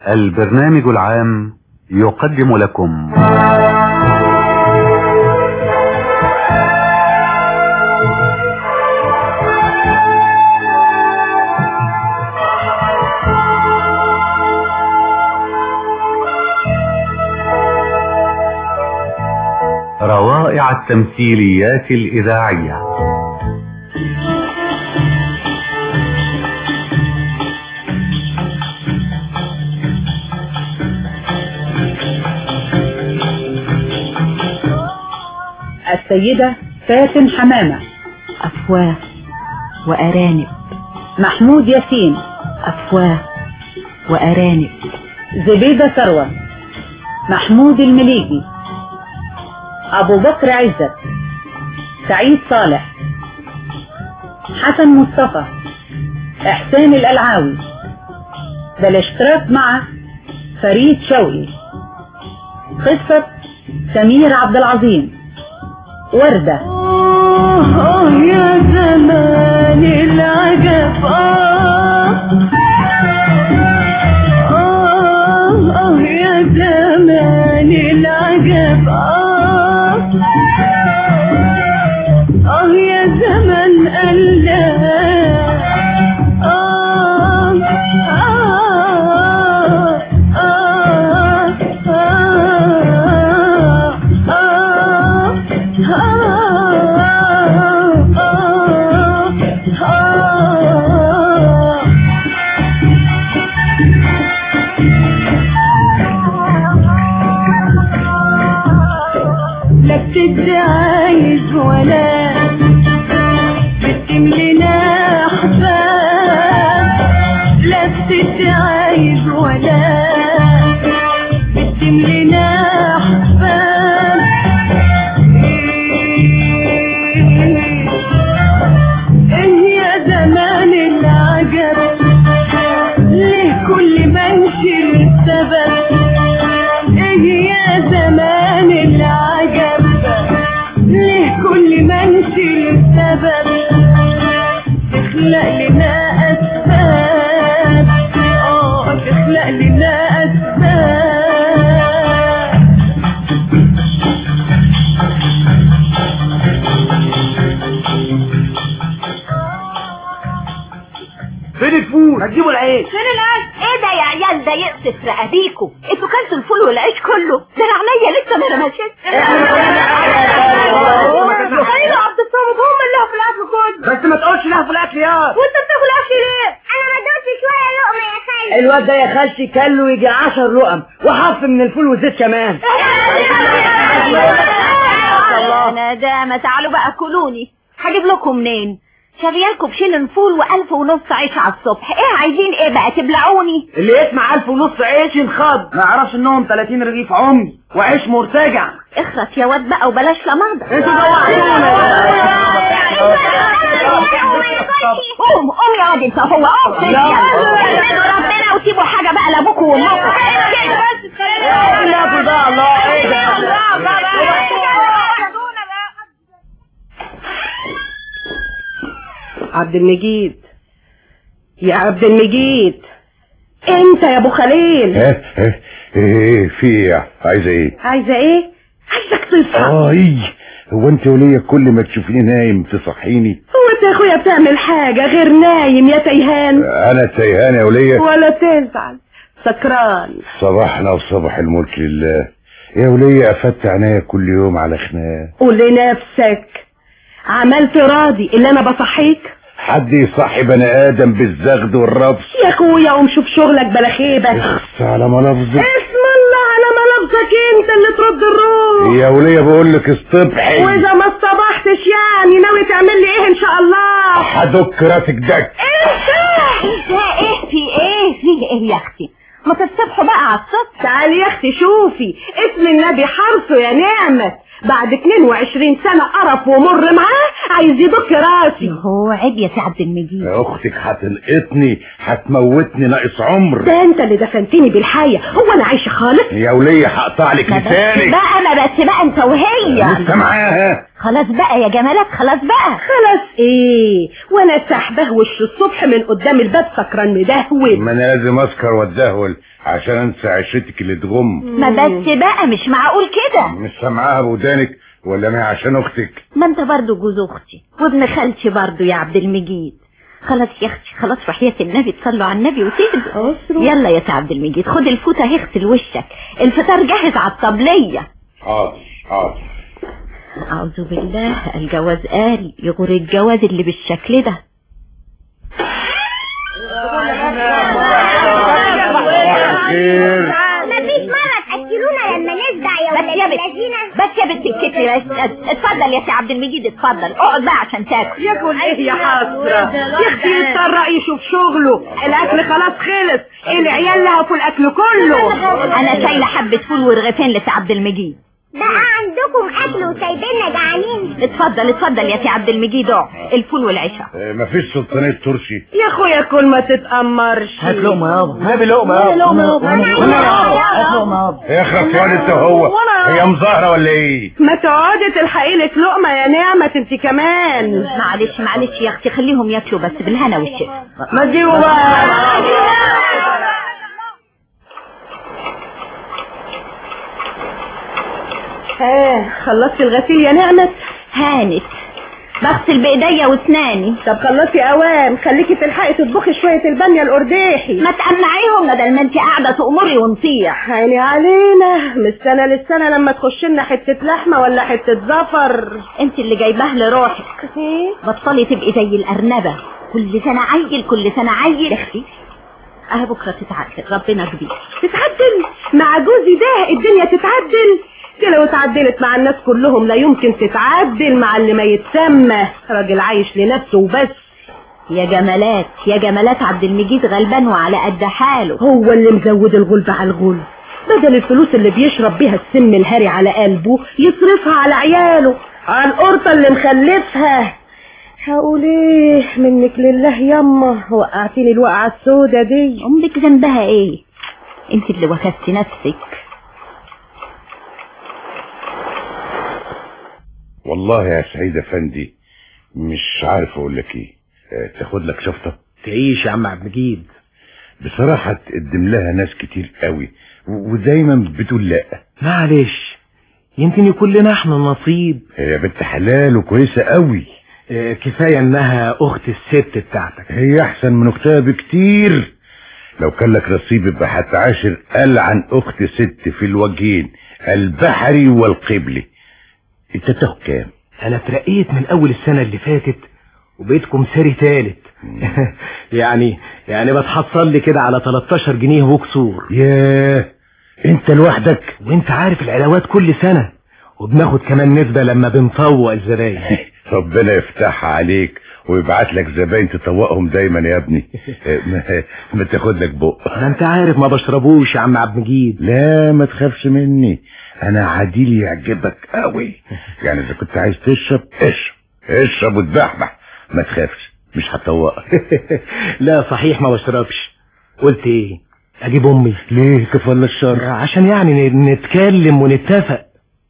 البرنامج العام يقدم لكم روائع التمثيليات الإذاعية السيدة فاتن حمامة أفواه وأرانب محمود ياسين أفواه وأرانب زبيدة ثروة محمود المليجي أبو بكر عزت سعيد صالح حسن مصطفى إحسان الألعاوي بالاشتراك مع فريد شوقي قصة سمير عبد العظيم وردة آه يا زمان العجب آه آه آه يا زمان العجب آه آه يا زمن الله آه آه آه آه آه لا بتدعايز ولا بتملينا احباب لا بتدعايز ولا بتملينا احباب ايه يا زمان العجب ليه كل ما نشيل السبب ايه يا زمان العجب ليه كل ما نشيل السبب تخلق لنا اسباب اه تخلق لنا اسباب فين الفول ما تجيبوا العيش فين العيش؟ ايه ده يا عيال ده يقصف رقابيكوا انتوا كلتوا الفول والعيش كله ده انا عينيا لسه ما رمشتش ايوه عبد الصمد هم اللي في الاكل كله بس ما تقولش له في الاكل يا وانت بتاكل اكل ليه؟ انا ما دوتش شويه لقمه يا خالد الواد ده يا خالتي كله يجي 10 لقم وحف من الفول والزيت كمان انا ده ما تعالوا بقى كلوني هجيب لكم منين شاريالكم بشيلن فول والف ونص عيش على الصبح ايه عايزين ايه بقى تبلعوني اللي يسمع ألف ونص عيش ينخض ما يعرفش انهم 30 رغيف عمي وعيش مرتجع اخرس يا واد بقى وبلاش لمضة انتوا جوعتونا قوم قوم يا واد انت هو قوم احمدوا ربنا وسيبوا حاجة بقى لابوكوا وامكوا ايه اللي ده الله ايه ده عبد المجيد يا عبد المجيد انت يا ابو خليل ايه ايه ايه في ايه عايزه ايه عايزه ايه عايزك تصحى اه ايه هو انت وليا كل ما تشوفيني نايم تصحيني هو انت يا اخويا بتعمل حاجه غير نايم يا تيهان انا تيهان يا وليا ولا تزعل سكران صباحنا وصباح الملك لله يا وليا افت عينيا كل يوم على خناق قول لنفسك عملت راضي اللي انا بصحيك حد يصحي بني ادم بالزغد والرفض يا اخويا قوم شوف شغلك بلا خيبه اخس على ملفظك اسم الله على ملابسك انت اللي ترد الروح يا وليا بقول لك اصطبحي واذا ما اصطبحتش يعني ناوي تعمل لي ايه ان شاء الله هدك راسك دك انت يا ايه في ايه في ايه يا اختي ما تصبحوا بقى على الصبح تعالي يا اختي شوفي اسم النبي حرصه يا نعمة بعد 22 سنة قرف ومر معاه عايز يدك راسي هو عيب يا سي عبد المجيد يا اختك هتلقطني هتموتني ناقص عمر ده انت اللي دفنتني بالحية هو انا عايشة خالص يا وليا هقطع لك ما بس لسانك بقى ما بس بقى انت وهي لسه معاها خلاص بقى يا جمالات خلاص بقى خلاص ايه وانا سحبه وش الصبح من قدام الباب سكران مدهول ما انا لازم اسكر واتدهول عشان انسى عشرتك اللي تغم ما بس بقى مش معقول كده مش سامعاها بودانك ولا ما هي عشان اختك ما انت برضو جوز اختي وابن خالتي برضو يا عبد المجيد خلاص يا اختي خلاص وحياة النبي تصلوا على النبي وتهدوا يلا يا سي عبد المجيد خد الفوطة اغسل وشك الفطار جاهز على الطبلية حاضر حاضر أعوذ بالله الجواز قال يغور الجواز اللي بالشكل ده صباح الخير مفيش مرة تأكلونا لما نشبع يا بس يا ولاد بنت الذين بس يا بنت الكتري بس اتفضل يا سي عبد المجيد اتفضل اقعد بقى عشان تاكل ياكل ايه يا حسرة يا اختي يضطر يشوف شغله الاكل خلاص خلص العيال لها في الاكل كله انا شايله حبه فول ورغيفين لسي عبد المجيد بقى عندكم أكل وسايبيننا جعانين اتفضل اتفضل يا سي عبد المجيد اقعد الفول والعشاء آه، مفيش سلطانية ترشي يا اخويا كل ما تتأمرش هات لقمة يابا هات لقمة يابا يا اخرس يا انت هو هي مظاهرة ولا ايه ما تقعدي تلحقي لك لقمة يا نعمة انت كمان معلش معلش يا اختي خليهم ياكلوا بس بالهنا والشفا ما تجيبوا بقى ها خلصتي الغسيل يا نعمة هانت بغسل بايديا واسناني طب خلصتي اوام خليكي تلحقي تطبخي شوية البامية القرداحي ما تقمعيهم بدل ما انت قاعده تأمري ونطيح عيني علينا من السنة للسنة لما تخش لنا حتة لحمة ولا حتة زفر انت اللي جايباه لروحك بطلي تبقي زي الارنبه كل سنه عيل كل سنه عيل اختي اه بكره تتعدل ربنا كبير تتعدل مع جوزي ده الدنيا تتعدل دي لو اتعدلت مع الناس كلهم لا يمكن تتعدل مع اللي ما يتسمى راجل عايش لنفسه وبس يا جمالات يا جمالات عبد المجيد غلبان وعلى قد حاله هو اللي مزود الغلب على الغلب بدل الفلوس اللي بيشرب بيها السم الهري على قلبه يصرفها على عياله على القرطة اللي مخلفها هقول ايه منك لله يما وقعتيني الوقعة السودة دي امك ذنبها ايه انت اللي وكستي نفسك والله يا سعيد افندي مش عارف اقول لك ايه آه، تاخد لك شفطة تعيش يا عم عبد المجيد بصراحة تقدم لها ناس كتير قوي و- ودايما بتقول لا معلش يمكن يكون لنا احنا نصيب هي بنت حلال وكويسة قوي اه، كفاية انها اخت الست بتاعتك هي احسن من اختها بكتير لو كان لك نصيب يبقى هتعاشر ألعن اخت ست في الوجهين البحري والقبلي انت تاخد كام انا اترقيت من اول السنة اللي فاتت وبقيتكم ساري تالت يعني يعني بتحصل لي كده على 13 جنيه وكسور ياه انت لوحدك وانت عارف العلاوات كل سنة وبناخد كمان نسبة لما بنطوق الزباين ربنا يفتحها عليك ويبعت لك زباين تطوقهم دايما يا ابني ما, ما تاخد لك بق ما انت عارف ما بشربوش يا عم عبد المجيد لا ما تخافش مني انا عديل يعجبك قوي يعني اذا كنت عايز تشرب اشرب اشرب وتبحبح ما تخافش مش هطوقك لا صحيح ما بشربش قلت ايه اجيب امي ليه كفل الشر عشان يعني ن- نتكلم ونتفق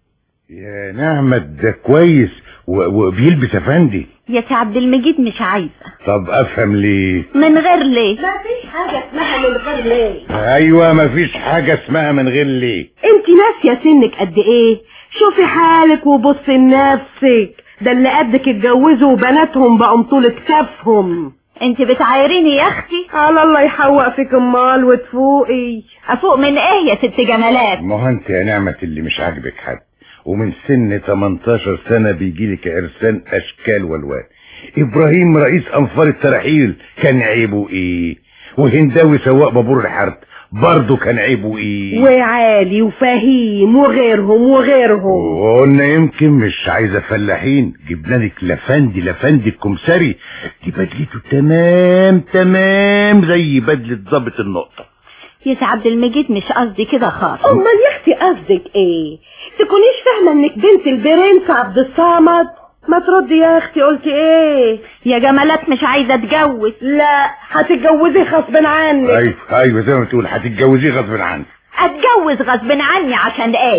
يا نعمة ده كويس و- وبيلبس افندي يا سي عبد المجيد مش عايزه طب افهم ليه من غير ليه ما فيش حاجة اسمها من غير ليه ايوه مفيش حاجة اسمها من غير ليه انت ناسية سنك قد ايه شوفي حالك وبصي لنفسك ده اللي قدك اتجوزوا وبناتهم بقوا طول كتافهم انت بتعايريني يا اختي على الله يحوق فيك امال وتفوقي افوق من ايه يا ست جمالات ما هو انت يا نعمة اللي مش عاجبك حد ومن سن 18 سنة بيجيلك عرسان اشكال والوان ابراهيم رئيس انفار الترحيل كان عيبه ايه وهنداوي سواق بابور الحرب برضه كان عيبه ايه وعالي وفهيم وغيرهم وغيرهم وقلنا يمكن مش عايزة فلاحين جبنا لك لفندي لفندي الكمسري دي بدلته تمام تمام زي بدلة ضابط النقطة يا سي عبد المجيد مش قصدي كده خالص امال يا اختي قصدك ايه تكونيش فاهمه انك بنت البرنس عبد الصمد ما تردي يا اختي قلتي ايه يا جمالات مش عايزه اتجوز لا هتتجوزي غصب عنك ايوه ايوه زي ما تقول هتتجوزيه غصب عنك اتجوز غصب عني عشان ايه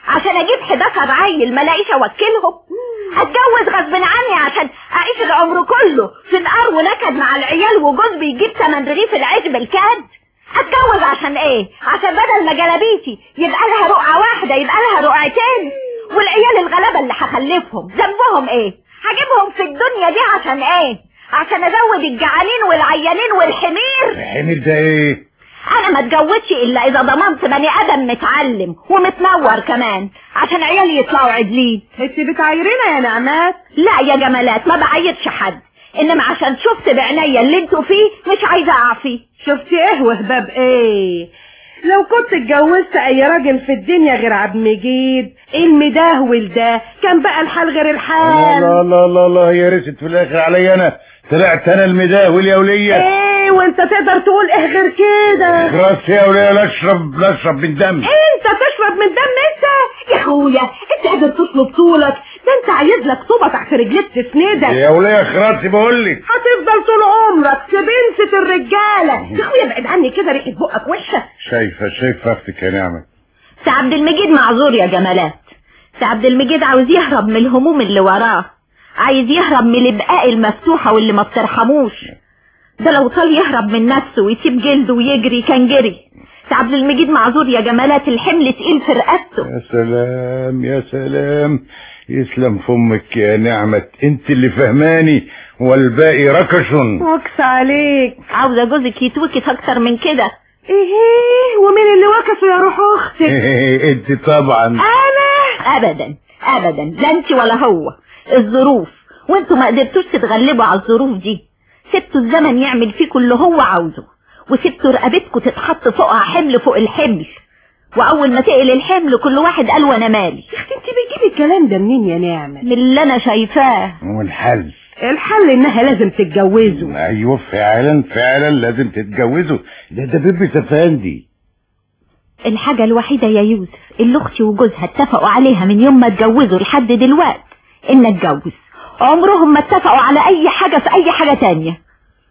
عشان اجيب 11 عيل ما الاقيش اوكلهم اتجوز غصب عني عشان اعيش العمر كله في القار ونكد مع العيال وجوز بيجيب تمن رغيف العيش بالكاد اتجوز عشان ايه عشان بدل ما جلابيتي يبقى لها رقعه واحده يبقى لها رقعتين والعيال الغلابه اللي هخلفهم ذنبهم ايه هجيبهم في الدنيا دي عشان ايه عشان ازود الجعانين والعيانين والحمير الحمير ده ايه انا ما اتجوزش الا اذا ضمنت بني ادم متعلم ومتنور كمان عشان عيالي يطلعوا عدلين انت بتعايرينا يا نعمات لا يا جمالات ما بعيدش حد انما عشان شفت بعينيا اللي انتوا فيه مش عايزه اقع فيه شفتي ايه وهباب ايه لو كنت اتجوزت اي راجل في الدنيا غير عبد مجيد المدهول ده كان بقى الحال غير لا الحال لا لا لا لا يا رست في الاخر علي انا طلعت انا المداول يا وليه ايه وانت تقدر تقول ايه غير كده خلاص يا وليه لا اشرب لا اشرب من دم انت تشرب من دم انت يا اخويا انت قادر تطلب طولك ده انت عايز لك طوبه تحت رجليك تسندك يا وليه خلاص بقول لك هتفضل طول عمرك في بنسة الرجالة يا اخويا ابعد عني كده ريحة بقك وحشة شايفه شايفه اختك يا نعمه سي عبد المجيد معذور يا جمالات سي عبد المجيد عاوز يهرب من الهموم اللي وراه عايز يهرب من البقاء المفتوحة واللي ما بترحموش ده لو طال يهرب من نفسه ويسيب جلده ويجري كان جري سي عبد المجيد معذور يا جمالات الحمل تقيل في رقبته يا سلام يا سلام يسلم فمك يا نعمة انت اللي فهماني والباقي ركش وكس عليك عاوزة جوزك يتوكس اكتر من كده ايه ومين اللي وكسه يا روح اختك انت طبعا انا ابدا ابدا لا انت ولا هو الظروف وانتوا ما قدرتوش تتغلبوا على الظروف دي سبتوا الزمن يعمل فيكم اللي هو عاوزه وسبتوا رقبتكم تتحط فوقها حمل فوق الحمل واول ما تقل الحمل كل واحد قال وانا مالي يا اختي انت بتجيبي الكلام ده منين يا نعمة من اللي انا شايفاه والحل الحل انها لازم تتجوزوا ايوه فعلا فعلا لازم تتجوزوا ده ده بيبي سفاندي الحاجة الوحيدة يا يوسف اللي اختي وجوزها اتفقوا عليها من يوم ما اتجوزوا لحد دلوقت ان اتجوز عمرهم ما اتفقوا على اي حاجة في اي حاجة تانية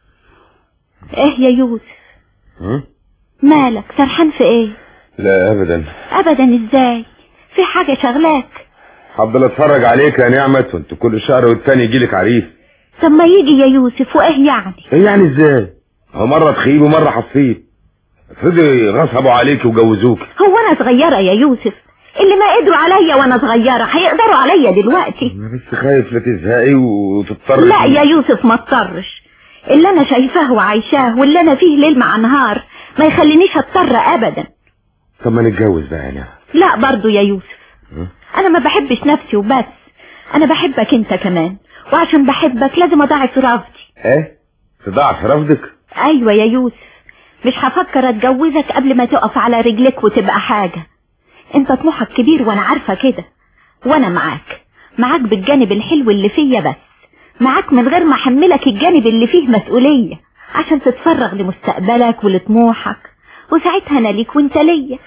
ايه يا يوسف ها؟ مالك سرحان في ايه لا ابدا ابدا ازاي في حاجة شغلاك هفضل اتفرج عليك يا نعمة وانت كل شهر والتاني يجيلك عريس طب ما يجي يا يوسف وايه يعني ايه يعني ازاي هو مرة تخيب ومرة حصيب افرضي غصبوا عليك وجوزوك هو انا صغيرة يا يوسف اللي ما قدروا عليا وانا صغيرة هيقدروا عليا دلوقتي انا بس خايف لا تزهقي وتضطر لا يا يوسف ما اضطرش اللي انا شايفاه وعايشاه واللي انا فيه ليل مع نهار ما يخلينيش اضطر ابدا طب ما نتجوز بقى يا نعمة لا برضو يا يوسف ها؟ انا ما بحبش نفسي وبس انا بحبك انت كمان وعشان بحبك لازم اضاعف رفضي ايه تضاعف رفضك ايوه يا يوسف مش هفكر اتجوزك قبل ما تقف على رجلك وتبقى حاجة انت طموحك كبير وانا عارفة كده وانا معاك معاك بالجانب الحلو اللي فيا بس معاك من غير ما احملك الجانب اللي فيه مسؤولية عشان تتفرغ لمستقبلك ولطموحك وساعتها انا ليك وانت ليا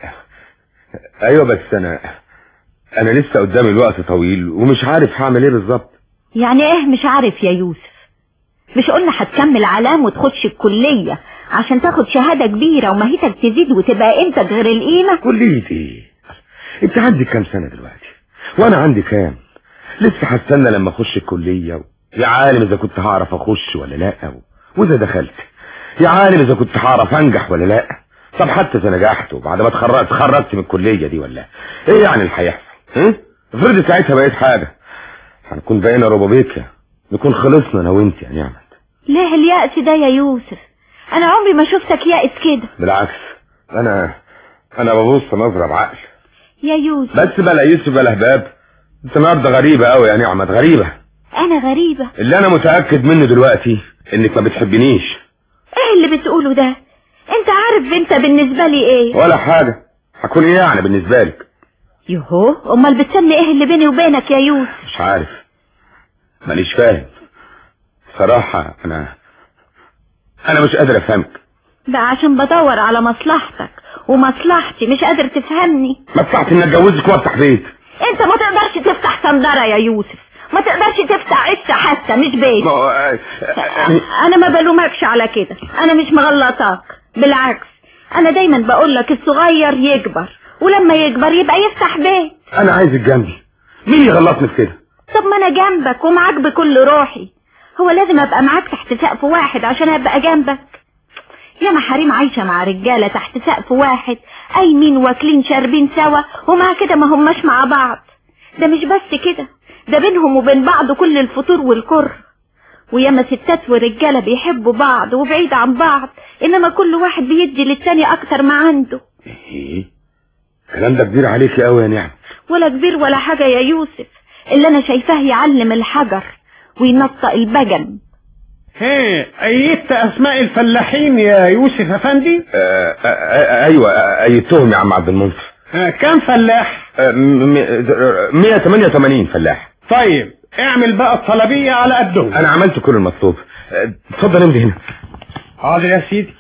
ايوه بس انا انا لسه قدامي الوقت طويل ومش عارف هعمل ايه بالظبط يعني ايه مش عارف يا يوسف مش قلنا هتكمل علام وتخش الكلية عشان تاخد شهادة كبيرة ومهيتك تزيد وتبقى انت غير القيمة كلية ايه انت عندك كام سنة دلوقتي وانا عندي كام لسه هستنى لما اخش الكلية و... يا عالم اذا كنت هعرف اخش ولا لا و... واذا دخلت يا عالم اذا كنت هعرف انجح ولا لا طب حتى اذا نجحت وبعد ما اتخرجت اتخرجت من الكلية دي ولا ايه يعني اللي هيحصل ها؟ افرض ساعتها بقيت حاجة هنكون بقينا ربابيكيا نكون خلصنا انا وانت يا نعمة ليه اليأس ده يا يوسف انا عمري ما شفتك يائس كده بالعكس انا انا ببص نظرة بعقل يا يوسف بس بلا يوسف بلا هباب انت النهارده غريبة قوي يا نعمة غريبة انا غريبة اللي انا متأكد منه دلوقتي انك ما بتحبنيش ايه اللي بتقوله ده انت عارف انت بالنسبة لي ايه ولا حاجة هكون ايه يعني بالنسبة لك يهو امال بتسمي ايه اللي بيني وبينك يا يوسف مش عارف مانيش فاهم صراحة انا انا مش قادر افهمك ده عشان بدور على مصلحتك ومصلحتي مش قادر تفهمني مصلحتي ان اتجوزك وافتح بيت انت ما تقدرش تفتح صندرة يا يوسف ما تقدرش تفتح عشة حتى مش بيت ما هو- يعني انا ما بلومكش على كده انا مش مغلطاك بالعكس انا دايما بقولك الصغير يكبر ولما يكبر يبقى يفتح بيت انا عايزك جنبي مين يغلطني في كده طب ما انا جنبك ومعاك بكل روحي هو لازم ابقى معاك تحت سقف واحد عشان ابقى جنبك يا ما حريم عايشة مع رجالة تحت سقف واحد قايمين واكلين شاربين سوا ومع كده ما هماش مع بعض ده مش بس كده ده بينهم وبين بعض كل الفطور والكر وياما ستات ورجالة بيحبوا بعض وبعيد عن بعض انما كل واحد بيدي للتاني اكتر ما عنده ايه الكلام ده كبير عليك قوي يا نعم ولا كبير ولا حاجة يا يوسف اللي انا شايفاه يعلم الحجر وينطق البجم هي ايدت اسماء الفلاحين يا يوسف افندي آه آه آه ايوه آه ايدتهم يا عم عبد المنصف آه كم فلاح آه م- م- 188 فلاح طيب اعمل بقى الطلبية على قدهم انا عملت كل المطلوب آه، اتفضل امضي هنا حاضر يا سيدي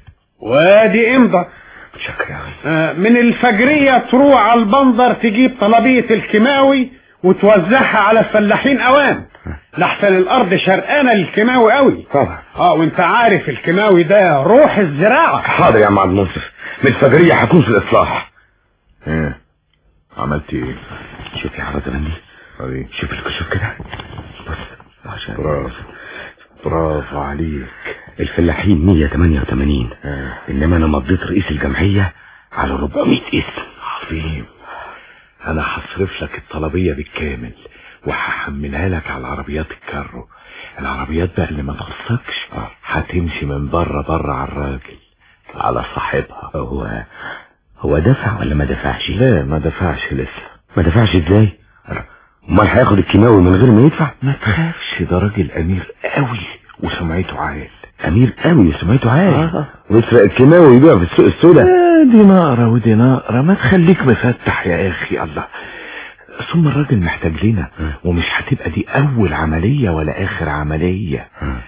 وادي امضى شكرا أوي. آه، من الفجرية تروح على البندر تجيب طلبية الكيماوي وتوزعها على الفلاحين اوام لحسن الارض شرقانة للكيماوي قوي طبعا اه وانت عارف الكيماوي ده روح الزراعة حاضر يا عم عبد المنصف من الفجرية هكون في الاصلاح ايه عملت ايه شوف يا حضرتك بندي طيب شوف الكشوف كده بص عشان برافو برافو عليك الفلاحين 188 آه. انما انا مضيت رئيس الجمعية على 400 اسم عظيم انا هصرف لك الطلبية بالكامل وهحملها لك على عربيات الكارو العربيات بقى اللي ما تخصكش آه. هتمشي من بره بره على الراجل على صاحبها هو هو دفع ولا ما دفعش لا ما دفعش لسه ما دفعش ازاي امال هياخد الكيماوي من غير ما يدفع ما تخافش ده راجل امير قوي وسمعته عال امير قوي سمعته عال آه. ويسرق الكيماوي ويبيع في السوق السوداء آه، دي نقرة ودي نقرة ما تخليك مفتح يا اخي الله ثم الراجل محتاج لنا ومش هتبقى دي اول عملية ولا اخر عملية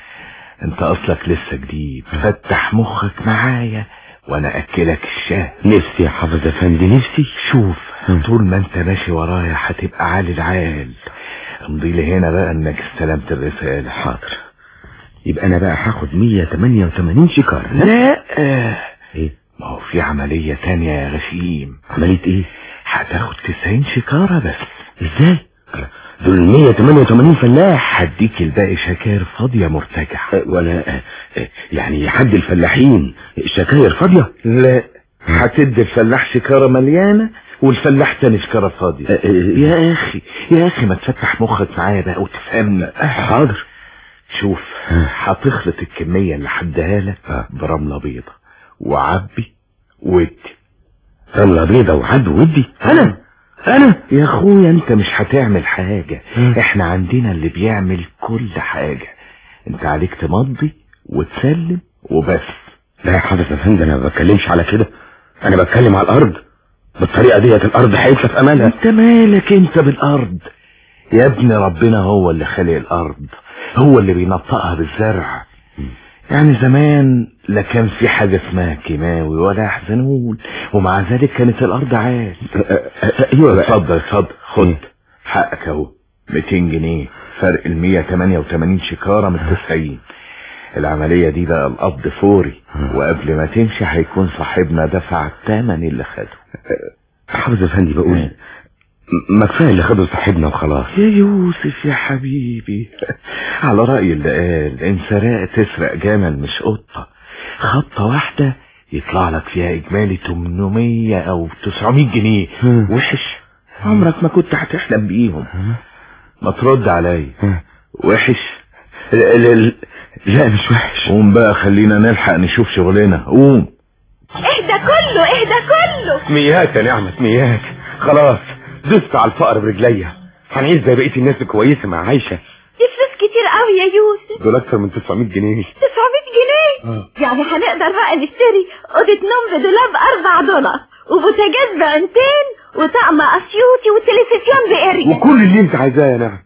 انت اصلك لسه جديد فتح مخك معايا وانا اكلك الشاه نفسي يا حافظ افندي نفسي شوف طول ما انت ماشي ورايا هتبقى عالي العال امضي لي هنا بقى انك استلمت الرسالة حاضر يبقى انا بقى هاخد 188 شكارة لا آه. ايه ما هو في عملية تانية يا غشيم عملية ايه هتاخد 90 شكارة بس ازاي دول 188 فلاح هديك الباقي شكاير فاضية مرتجع أه، ولا أه، أه، يعني حد الفلاحين شكاير فاضية لا هتدي الفلاح شكارة مليانة والفلاح تاني شكارة فاضية أه، أه، يا اخي يا اخي ما تفتح مخك معايا بقى وتفهمني حاضر شوف هتخلط الكمية اللي حدها لك برملة بيضة وعبي ودي رملة بيضة وعد ودي انا انا يا اخويا انت مش هتعمل حاجة احنا عندنا اللي بيعمل كل حاجة انت عليك تمضي وتسلم وبس لا يا حضرة افندي انا ما بتكلمش على كده انا بتكلم على الارض بالطريقة ديت الارض هيكشف امالها انت مالك انت بالارض يا ابن ربنا هو اللي خلق الارض هو اللي بينطقها بالزرع يعني زمان لا كان في حاجة اسمها كيماوي ولا حزنون ومع ذلك كانت الارض عال أه، أه، أه، ايوه بقى اتفضل اتفضل خد حقك اهو 200 جنيه فرق ال 188 شكارة من 90 العملية دي بقى القبض فوري وقبل ما تمشي هيكون صاحبنا دفع الثمن اللي خده حافظ افندي بقول م- ما كفايه اللي خده صاحبنا وخلاص يا يوسف يا حبيبي على رأي اللي قال ان سرقت تسرق جمل مش قطة خبطة واحدة يطلع لك فيها اجمالي 800 او 900 جنيه وحش عمرك ما كنت هتحلم بيهم ما ترد عليا وحش لا, لا, لا مش وحش قوم بقى خلينا نلحق نشوف شغلنا قوم اهدى كله اهدى كله ميات يا نعمة ميات خلاص دست على الفقر برجليا هنعيش زي بقية الناس الكويسة مع عايشة دي فلوس كتير قوي يا يوسف دول اكتر من 900 جنيه 900 جنيه يعني هنقدر بقى نشتري اوضه نوم بدولاب 4 دولار وبوتاجاز بعينتين وطقم اسيوطي وتلفزيون باريا وكل اللي انت عايزاه يا نعم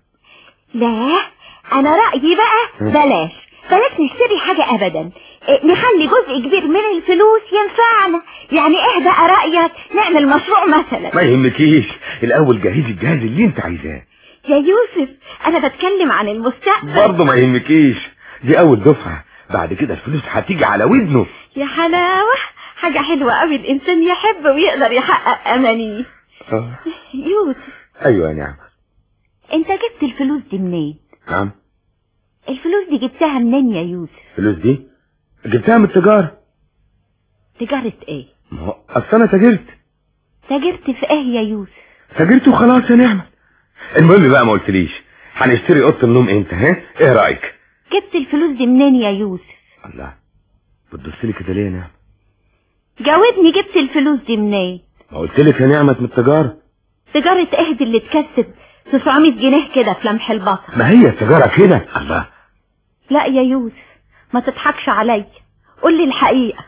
لا انا رايي بقى بلاش بلاش نشتري حاجة ابدا إيه، نخلي جزء كبير من الفلوس ينفعنا يعني ايه بقى رأيك نعمل مشروع مثلا ما يهمكيش الاول جهزي الجهاز اللي انت عايزاه يا يوسف انا بتكلم عن المستقبل برضه ما يهمكيش دي اول دفعة بعد كده الفلوس هتيجي على ودنه يا حلاوة حاجة حلوة قوي الإنسان يحب ويقدر يحقق أمانيه آه. يوسف ايوه يا نعم أنت جبت الفلوس دي منين؟ نعم الفلوس دي جبتها منين يا يوسف؟ الفلوس دي جبتها من التجارة تجارة إيه؟ ما هو اصل انا تاجرت تاجرت في إيه يا يوسف؟ تاجرت وخلاص يا نعمة المهم بقى ما قلتليش هنشتري اوضه النوم امتى ها ايه رايك جبت الفلوس دي منين يا يوسف؟ الله بتبصلي كده ليه يا نعمة جاوبني جبت الفلوس دي منين؟ ما قلت لك يا نعمة من التجارة تجارة إيه دي اللي تكسب 900 جنيه كده في لمح البصر ما هي التجارة كده الله لا يا يوسف ما تضحكش عليا قول لي الحقيقة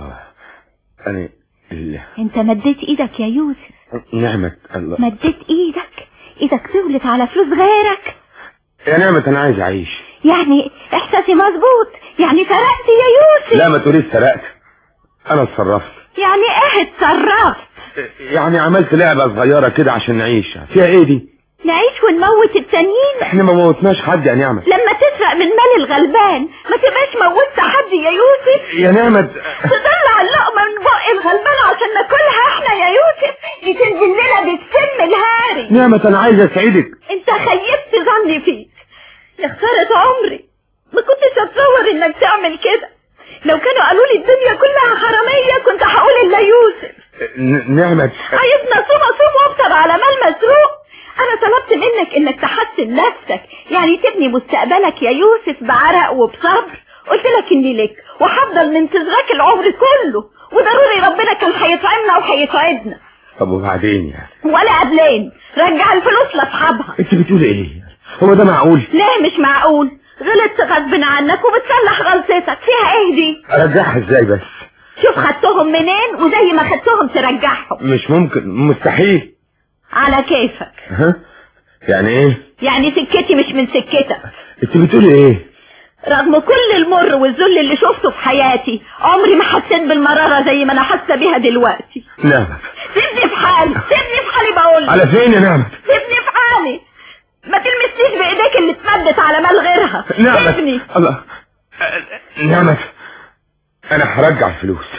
انا ال- انت مديت ايدك يا يوسف نعمة الله مديت ايدك ايدك طولت على فلوس غيرك يا نعمة انا عايز اعيش يعني احساسي مظبوط يعني سرقت يا يوسف لا ما تقوليش سرقت انا اتصرفت يعني ايه اتصرفت يعني عملت لعبة صغيرة كده عشان نعيش فيها ايه دي نعيش ونموت التانيين احنا ما موتناش حد يا نعمة لما تسرق من مال الغلبان ما تبقاش موتت حد يا يوسف يا نعمة تطلع اللقمة من بق الغلبان عشان ناكلها احنا يا يوسف دي تنزل لنا بالسم الهاري نعمة انا عايز اسعدك انت خيبت ظني فيك يا خسارة عمري ما كنتش اتصور انك تعمل كده لو كانوا قالوا لي الدنيا كلها حرامية كنت هقول الا يوسف ن- نعمة عايزنا صوم صوم وافطر على مال مسروق انا طلبت منك انك تحسن نفسك يعني تبني مستقبلك يا يوسف بعرق وبصبر قلت لك اني لك وهفضل من صغرك العمر كله وضروري ربنا كان هيطعمنا وهيسعدنا طب وبعدين يعني ولا قبلين رجع الفلوس لاصحابها انت بتقولي ايه هو ده معقول ليه مش معقول غلطت غصب عنك وبتصلح غلطتك فيها ايه دي ارجعها ازاي بس شوف خدتهم منين وزي ما خدتهم ترجعهم مش ممكن مستحيل على كيفك ها يعني ايه يعني سكتي مش من سكتك انت بتقولي ايه رغم كل المر والذل اللي شفته في حياتي عمري ما حسيت بالمرارة زي ما انا حاسة بيها دلوقتي نعمة سيبني في حالي سيبني في حالي بقول على فين يا نعمة سيبني في حالي ما تلمسنيش بايديك اللي اتمدت على مال غيرها نعمة سيبني الله نعمة انا هرجع الفلوس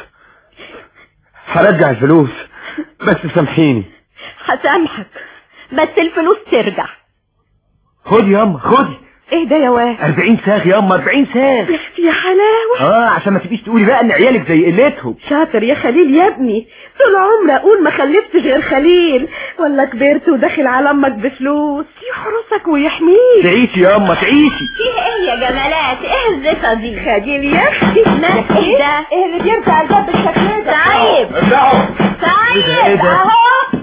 هرجع الفلوس بس سامحيني هسامحك بس الفلوس ترجع خد ياما خد ايه ده يا واد 40 ساغ ياما 40 ساغ يا حلاوة اه عشان ما تبقيش تقولي بقى ان عيالك زي قلتهم شاطر يا خليل يا ابني طول عمري اقول ما خلفتش غير خليل ولا كبرت وداخل على امك بفلوس يحرسك ويحميك تعيشي ياما تعيشي فيه ايه يا جمالات ايه الزفة دي خليل يا اختي ما ايه ده ايه اللي بيرجع الباب بالشكل ده تعيب ارجعوا تعيب ايه ده؟ اهو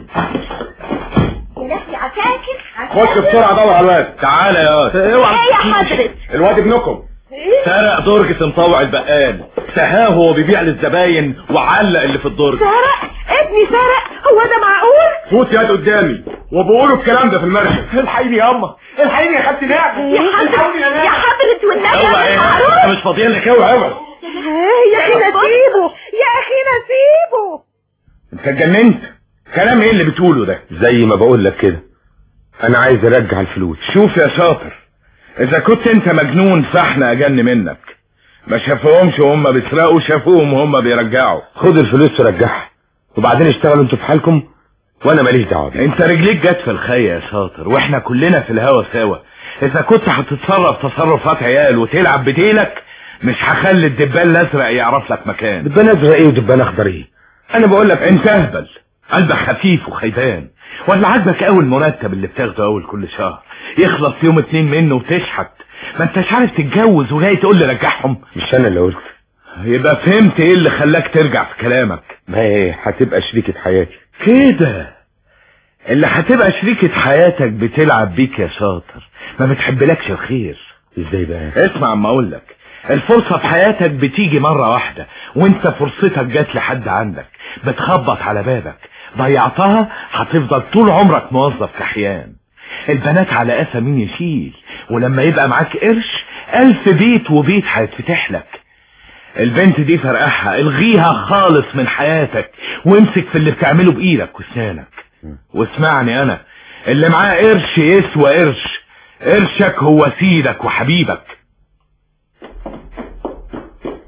يا لهوي عساكر خش بسرعة دور على الواد تعالى يا واد ايه يا حضرة الواد ابنكم سرق درجة مطوع البقال سهاه وهو بيبيع للزباين وعلق اللي في الدرج سرق ابني سرق هو ده معقول فوت ياد قدامي وبقولوا الكلام ده في المركز الحقيني ياما الحقيني يا خالتي نعمة يا حضرة يا حضرة والنبي اوعى يا ايه معروف احنا مش فاضيين لك اوعى اوعى آه، يا اخينا سيبه يا اخينا سيبه انت اتجننت كلام ايه اللي بتقوله ده زي ما بقول لك كده انا عايز ارجع الفلوس شوف يا شاطر اذا كنت انت مجنون فاحنا اجن منك ما شافوهمش وهم بيسرقوا شافوهم وهم بيرجعوا خد الفلوس ورجعها وبعدين اشتغلوا انتوا في حالكم وانا ماليش دعوه بيه. انت رجليك جت في الخية يا شاطر واحنا كلنا في الهوا سوا اذا كنت هتتصرف تصرفات عيال وتلعب بديلك مش هخلي الدبان الازرق يعرف لك مكان دبان ازرق ايه ودبان اخضر ايه انا بقول لك انت اهبل قلبك خفيف وخيبان ولا عاجبك قوي المرتب اللي بتاخده اول كل شهر يخلص يوم اتنين منه وتشحت ما انتش عارف تتجوز وجاي تقول لي رجعهم مش انا اللي قلت يبقى فهمت ايه اللي خلاك ترجع في كلامك ما هي هتبقى شريكة حياتي كده اللي هتبقى شريكة حياتك بتلعب بيك يا شاطر ما بتحبلكش الخير ازاي بقى اسمع اما اقول لك الفرصة في حياتك بتيجي مرة واحدة وانت فرصتك جات لحد عندك بتخبط على بابك ضيعتها هتفضل طول عمرك موظف كحيان البنات على قاسى مين يشيل ولما يبقى معاك قرش ألف بيت وبيت هيتفتح لك البنت دي فرقعها الغيها خالص من حياتك وامسك في اللي بتعمله بإيدك وسنانك واسمعني انا اللي معاه قرش يسوى قرش قرشك هو سيدك وحبيبك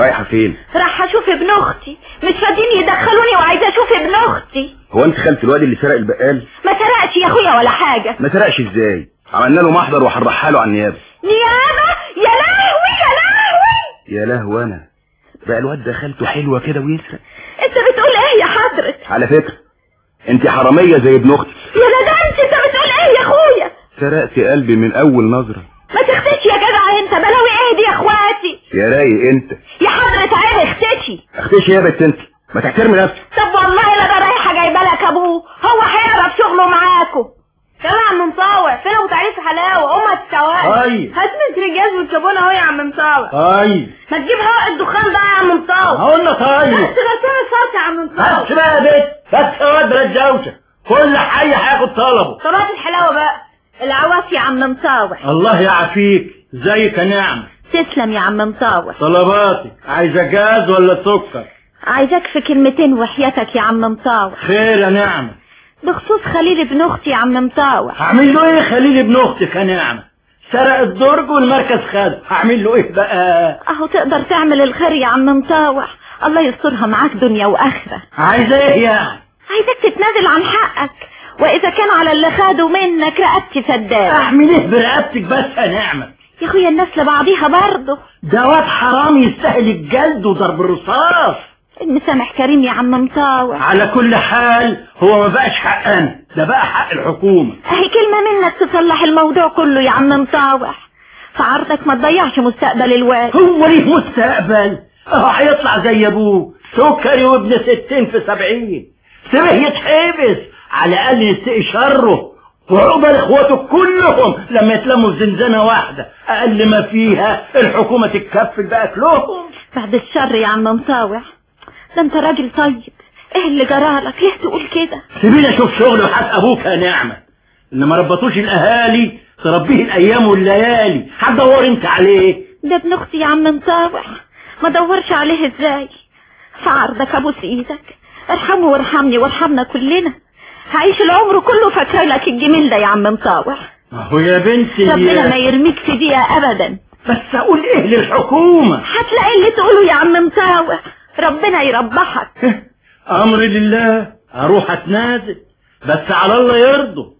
رايحة فين راح اشوف ابن اختي مش فاضيين يدخلوني وعايزه اشوف ابن اختي هو انت خالة الواد اللي سرق البقال ما سرقش يا اخويا ولا حاجه ما سرقش ازاي عملنا له محضر وهنرحله على النيابة نيابه يا لهوي يا لهوي يا لهو انا بقى الواد ده خالته حلوة كده ويسرق انت بتقول ايه يا حضرة على فكرة انت حرامية زي ابن اختي يا ندمت انت بتقول ايه يا اخويا سرقت قلبي من اول نظرة ما تختشي يا جدع انت بلاوي ايه دي يا اخواتي يا رايق انت يا حضرة عيب اختشي اختشي يا بنت انت ما تحترمي نفسك طب والله لا ده رايحه جايبه لك ابوه هو هيعرف شغله معاكم يلا يا عم مطاوع فين ابو تعريف حلاوه قوم هتسواني أي. هات متر جاز والصابونه اهو يا عم مطاوع طيب ما تجيب هواء الدخان ده يا عم مطاوع قلنا طيب بس غسان الصوت يا عم مطاوع بس بقى يا بنت بس يا واد بلاش دوشه كل حي هياخد طلبه طب هات الحلاوه بقى العواف يا عم مطاوع الله يعافيك زيك يا نعمة تسلم يا عم مطاوع طلباتك عايزة جاز ولا سكر عايزاك في كلمتين وحياتك يا عم مطاوع خير يا نعمة بخصوص خليل ابن اختي يا عم مطاوع هعمل له ايه خليل ابن اختك يا نعمة سرق الدرج والمركز خد هعمل له ايه بقى اهو تقدر تعمل الخير يا عم مطاوع الله يسترها معاك دنيا واخره عايزة ايه يعني عايزك تتنازل عن حقك واذا كان على اللي خده منك رقبتي فدان اعمل ايه برقبتك بس يا نعمة يا اخويا الناس لبعضيها برضه ده واد حرام يستاهل الجلد وضرب الرصاص المسامح كريم يا عم مطاوع على كل حال هو ما بقاش حقنا ده بقى حق الحكومة اهي كلمة منك تصلح الموضوع كله يا عم مطاوع فعرضك ما تضيعش مستقبل الواد هو ليه مستقبل اهو هيطلع زي ابوه سكري وابن ستين في سبعين سيبه يتحبس على الاقل يستقي شره وعقبال اخواته كلهم لما يتلموا في زنزانه واحده اقل ما فيها الحكومه تتكفل باكلهم بعد الشر يا عم مطاوع ده انت راجل طيب ايه اللي جرالك ليه تقول كده سيبيني اشوف شغل وحق ابوك يا نعمه اللي ما ربطوش الاهالي تربيه الايام والليالي هتدور انت عليه ده ابن اختي يا عم مطاوع ما دورش عليه ازاي في عرضك ابوس ايدك ارحمه وارحمني وارحمنا كلنا هعيش العمر كله فاكره لك الجميل ده يا عم مطاوع اهو يا بنتي ربنا ما يرميك في دقيقه ابدا بس اقول ايه للحكومه هتلاقي اللي تقوله يا عم مطاوع ربنا يربحك امر لله اروح اتنازل بس على الله يرضى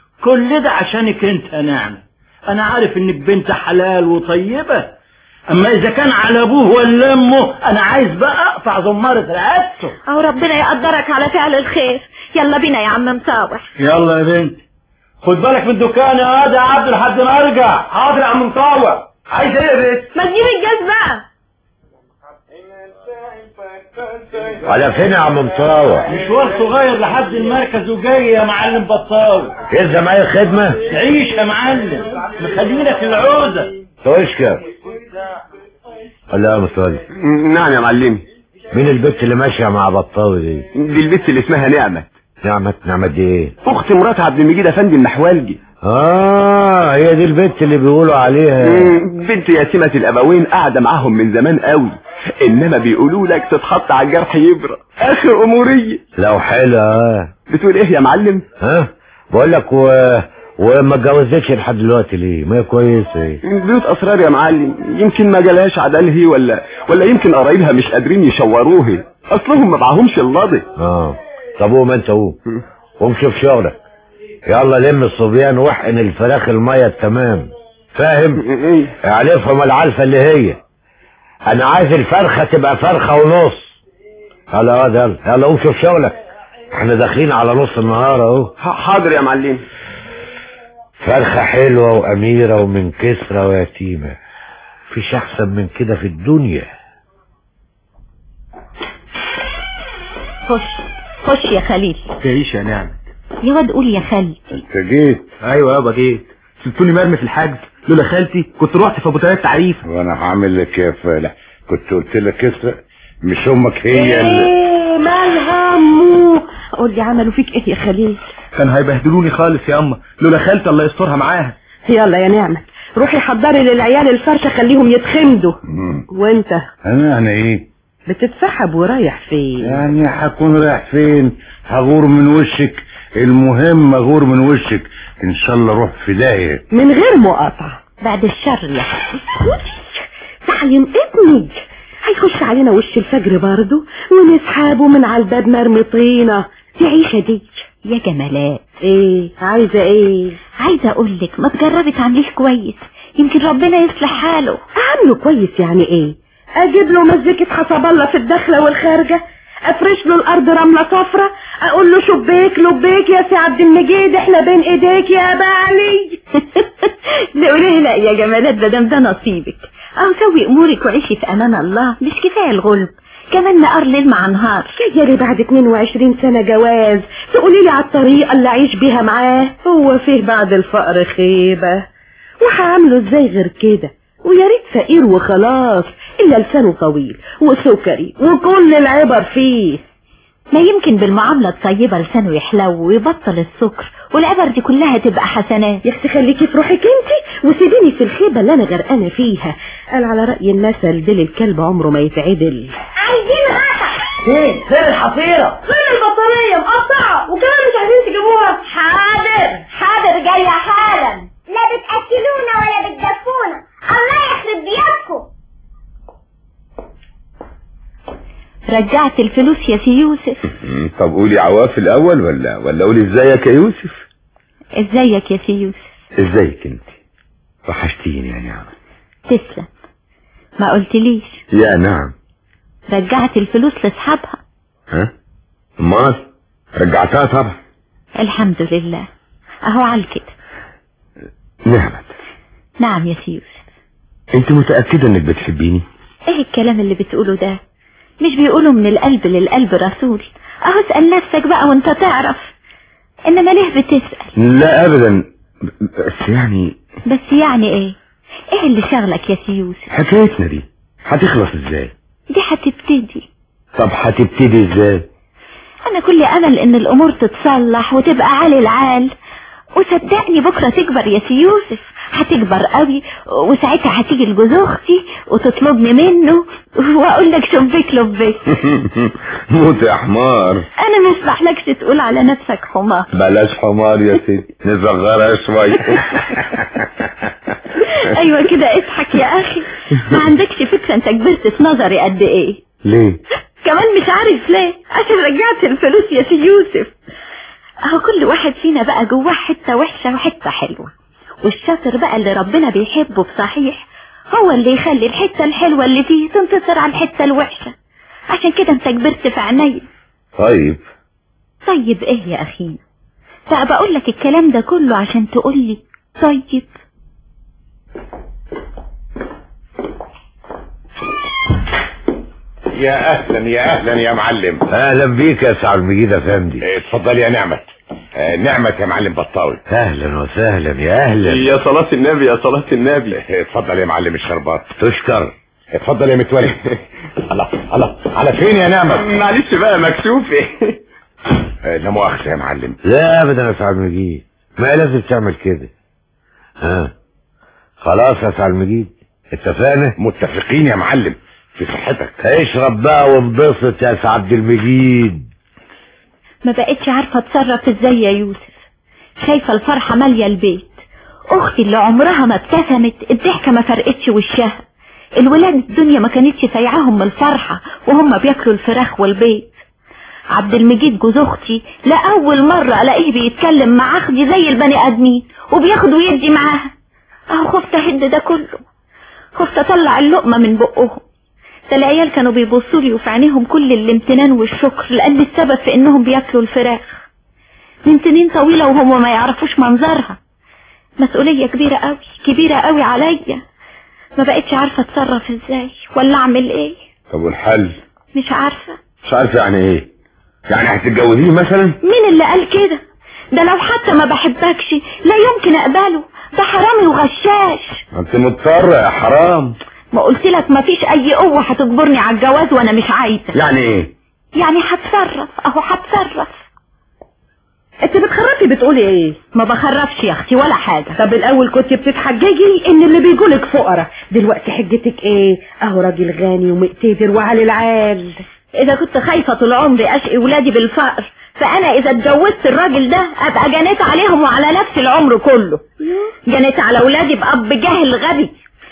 كل ده عشانك انت يا نعمة انا عارف انك بنت حلال وطيبة اما اذا كان على ابوه ولا امه انا عايز بقى اقطع زمارة رقبته او ربنا يقدرك على فعل الخير يلا بينا يا عم مطاوع يلا يا بنت خد بالك من الدكان يا واد يا عبد لحد ما ارجع حاضر يا عم مطاوع عايز ايه يا بنت ما تجيب الجاز بقى على فين يا عم مطاوع مشوار صغير لحد المركز وجاي يا معلم بطاوي كده معايا خدمة تعيش يا معلم مخلينك العوزة توشكا الله يا مصالي نعم يا معلمي مين البت اللي ماشية مع بطاوي دي دي البت اللي اسمها نعمة نعمة نعمة دي ايه اخت مرات عبد المجيد افندي المحوالجي اه هي دي البت اللي بيقولوا عليها مم، بنت يتيمة الابوين قاعدة معاهم من زمان قوي انما بيقولوا لك تتحط على الجرح يبرى اخر امورية لو حلوة اه بتقول ايه يا معلم ها بقول لك و... وما اتجوزتش لحد دلوقتي ليه ما هي كويسة ايه بيوت اسرار يا معلم يمكن ما جالهاش عدل هي ولا ولا يمكن قرايبها مش قادرين يشوروها اصلهم ما معهمش اللضي اه طب قوم انت قوم قوم شوف شغلك يلا لم الصبيان واحقن الفراخ المية التمام فاهم اعرفهم العلفة اللي هي انا عايز الفرخة تبقى فرخة ونص يلا يا يلا يلا قوم شوف شغلك احنا داخلين على نص النهار اهو حاضر يا معلم فرخة حلوة وأميرة ومن كسرة ويتيمة فيش أحسن من كده في الدنيا خش خش يا خليل تعيش يا نعمة يا واد قول يا خالي انت جيت ايوه يابا جيت سبتوني مرمي في الحجز لولا خالتي كنت رحت في ابو تلات تعريف وانا هعمل لك يا فالح كنت قلت لك اسرق مش امك هي اللي ايه مالها امو قول لي عملوا فيك ايه يا خليل كان هيبهدلوني خالص يا اما لولا خالتي الله يسترها معاها يلا يا نعمة روحي حضري للعيال الفرشة خليهم يتخمدوا مم. وانت انا انا ايه بتتسحب ورايح فين يعني هكون رايح فين هغور من وشك المهم اغور من وشك ان شاء الله اروح في داهيه من غير مقاطعة بعد الشر يا تعلم ابني هيخش علينا وش الفجر برضه ونسحبه من على الباب مرمي طينة دي عيشة دي يا جمالات ايه عايزة ايه عايزة اقولك ما تجربي تعمليه كويس يمكن ربنا يصلح حاله اعمله كويس يعني ايه اجيب له مزيكة حسب الله في الداخلة والخارجة افرش له الارض رملة صفرة اقول له شبيك لبيك يا سي عبد المجيد احنا بين ايديك يا بعلي تقولي لا يا جمالات ده دام ده نصيبك او سوي امورك وعيشي في امان الله مش كفايه الغلب كمان نهار ليل مع نهار يا لي بعد 22 سنة جواز تقولي لي على الطريقة اللي اعيش بيها معاه هو فيه بعد الفقر خيبة وهعمله ازاي غير كده ويا ريت فقير وخلاص الا لسانه طويل وسكري وكل العبر فيه ما يمكن بالمعاملة الطيبة لسانه يحلو ويبطل السكر والعبر دي كلها تبقى حسنات يا اختي خليكي في روحك انت وسيبيني في الخيبة اللي انا غرقانة فيها قال على رأي المثل دل الكلب عمره ما يتعدل عايزين غطا فين فين الحصيرة فين البطارية مقطعة وكمان مش عايزين تجيبوها حاضر حاضر جاية حالا لا بتأكلونا ولا بتدفونا الله يخرب بيوتكم رجعت الفلوس يا سي يوسف مم، طب قولي عواف الاول ولا ولا قولي ازيك يا يوسف ازيك يا سي يوسف ازيك انت وحشتيني يا نعم تسلم ما قلتليش يا نعم رجعت الفلوس لاصحابها ها امال رجعتها طبعا الحمد لله اهو على كده نعمت نعم يا سي يوسف انت متأكدة انك بتحبيني ايه الكلام اللي بتقوله ده مش بيقولوا من القلب للقلب رسول اهو اسأل نفسك بقى وانت تعرف انما ليه بتسأل لا ابدا بس يعني بس يعني ايه ايه اللي شغلك يا سي يوسف حكايتنا دي هتخلص ازاي دي هتبتدي طب هتبتدي ازاي انا كل امل ان الامور تتصلح وتبقى عالي العال وصدقني بكرة تكبر يا سي يوسف هتكبر قوي وساعتها هتيجي لجوز اختي وتطلبني منه واقول لك شبيك لبيك موت يا حمار انا ما اسمحلكش تقول على نفسك حمار بلاش حمار يا ستي نصغرها شوية ايوه كده اضحك يا اخي ما عندكش فكرة انت كبرت في نظري قد ايه ليه كمان مش عارف ليه عشان رجعت الفلوس يا سي يوسف اهو كل واحد فينا بقى جواه حتة وحشة وحتة حلوة والشاطر بقى اللي ربنا بيحبه بصحيح هو اللي يخلي الحتة الحلوة اللي فيه تنتصر على الحتة الوحشة عشان كده انت كبرت في عينيا طيب طيب ايه يا اخينا بقى بقول لك الكلام ده كله عشان تقول لي طيب يا اهلا يا اهلا يا معلم اهلا بيك يا سعد المجيد افندي إيه، اتفضل يا نعمت آه، نعمت يا معلم بطاوي اهلا وسهلا يا اهلا يا صلاة النبي يا صلاة النبي إيه، اتفضل يا معلم الشربات تشكر اتفضل يا متولي الله الله على فين يا نعمت معلش بقى مكسوفة آه، لا مؤاخذة يا معلم لا ابدا يا سعد المجيد ما لازم تعمل كده ها خلاص يا سعد المجيد اتفقنا متفقين يا معلم في صحتك اشرب بقى وانبسط يا سعد المجيد ما بقتش عارفة اتصرف ازاي يا يوسف شايفة الفرحة مالية البيت اختي اللي عمرها ما ابتسمت الضحكة ما فرقتش وشها الولاد الدنيا ما كانتش سايعاهم من الفرحة وهم بياكلوا الفراخ والبيض عبد المجيد جوز اختي لأول مرة الاقيه بيتكلم مع اختي زي البني ادمين وبياخد ويدي معاها اهو خفت اهد ده كله خفت اطلع اللقمة من بقهم ده العيال كانوا بيبصوا لي وفي عينيهم كل الامتنان والشكر لان السبب في انهم بياكلوا الفراخ من سنين طويلة وهم ما يعرفوش منظرها مسؤولية كبيرة قوي كبيرة قوي عليا ما بقتش عارفة اتصرف ازاي ولا اعمل ايه طب والحل مش عارفة مش عارف يعني ايه يعني هتتجوزيه مثلا مين اللي قال كده ده لو حتى ما بحبكش لا يمكن اقبله ده حرامي وغشاش ما انت مضطرة يا حرام ما قلت لك ما فيش اي قوة هتجبرني على الجواز وانا مش عايزة يعني ايه يعني هتصرف اهو هتصرف انت بتخرفي بتقولي ايه ما بخرفش يا اختي ولا حاجة طب الاول كنت بتتحججي ان اللي بيقولك فقرة دلوقتي حجتك ايه اهو راجل غني ومقتدر وعلى العال اذا كنت خايفة طول عمري اشقي ولادي بالفقر فانا اذا اتجوزت الراجل ده ابقى جنيت عليهم وعلى نفسي العمر كله جنيت على ولادي باب جاهل غبي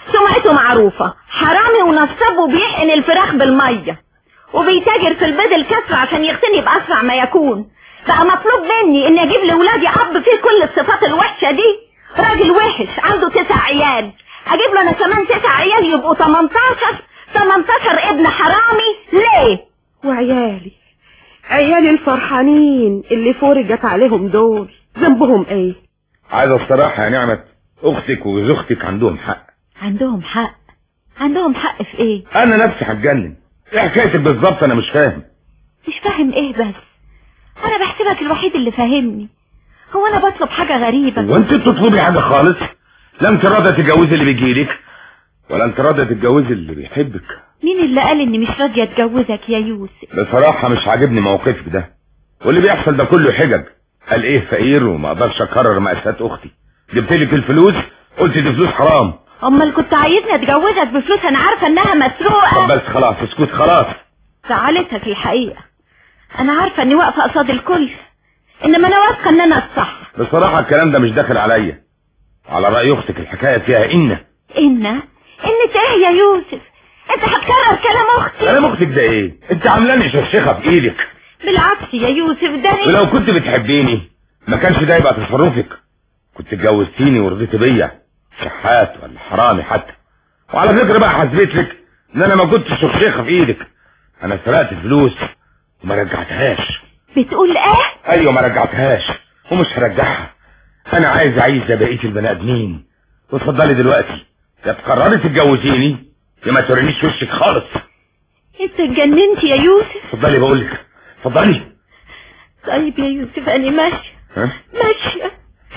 سمعته معروفة حرامي ونصاب وبيحقن الفراخ بالمية وبيتاجر في البيض الكسر عشان يغتني بأسرع ما يكون بقى مطلوب مني اني اجيب لاولادي اب فيه كل الصفات الوحشة دي راجل وحش عنده تسع عيال اجيب له انا كمان تسع عيال يبقوا 18 18 ابن حرامي ليه وعيالي عيالي الفرحانين اللي فرجت عليهم دول ذنبهم ايه عايز الصراحة يا نعمة اختك وجوز اختك عندهم حق عندهم حق عندهم حق في ايه انا نفسي هتجنن ايه حكايتك بالظبط انا مش فاهم مش فاهم ايه بس انا بحسبك الوحيد اللي فاهمني هو انا بطلب حاجة غريبة وانت بتطلبي حاجة خالص لا انت راضية تتجوزي اللي بيجيلك ولا انت راضية تتجوزي اللي بيحبك مين اللي قال اني مش راضية اتجوزك يا يوسف بصراحة مش عاجبني موقفك ده واللي بيحصل ده كله حجج قال ايه فقير وما اقدرش اكرر مأساة اختي جبت لك الفلوس قلت دي فلوس حرام امال كنت عايزني اتجوزك بفلوس انا عارفة انها مسروقة طب بس خلاص اسكت خلاص زعلتك الحقيقة انا عارفة اني واقفة قصاد الكل انما انا واثقة ان انا الصح بصراحة الكلام ده مش داخل عليا على رأي اختك الحكاية فيها ان ان ان ايه يا يوسف انت هتكرر كلام اختي كلام اختك ده ايه انت عاملاني شخشخة في ايدك بالعكس يا يوسف ده أنا- ولو كنت بتحبيني ما كانش ده يبقى تصرفك كنت اتجوزتيني ورضيتي بيا شحات ولا حرامي حتى وعلى فكرة بقى حسبت لك ان انا ما كنتش شخشخة في ايدك انا سرقت الفلوس وما رجعتهاش بتقول ايه ايوه ما رجعتهاش ومش هرجعها انا عايز اعيش زي بقيه البني ادمين واتفضلي دلوقتي يا تقرري تتجوزيني يا ما تورينيش وشك خالص انت اتجننت يا يوسف اتفضلي بقول لك اتفضلي طيب يا يوسف انا ماشية ها ماشية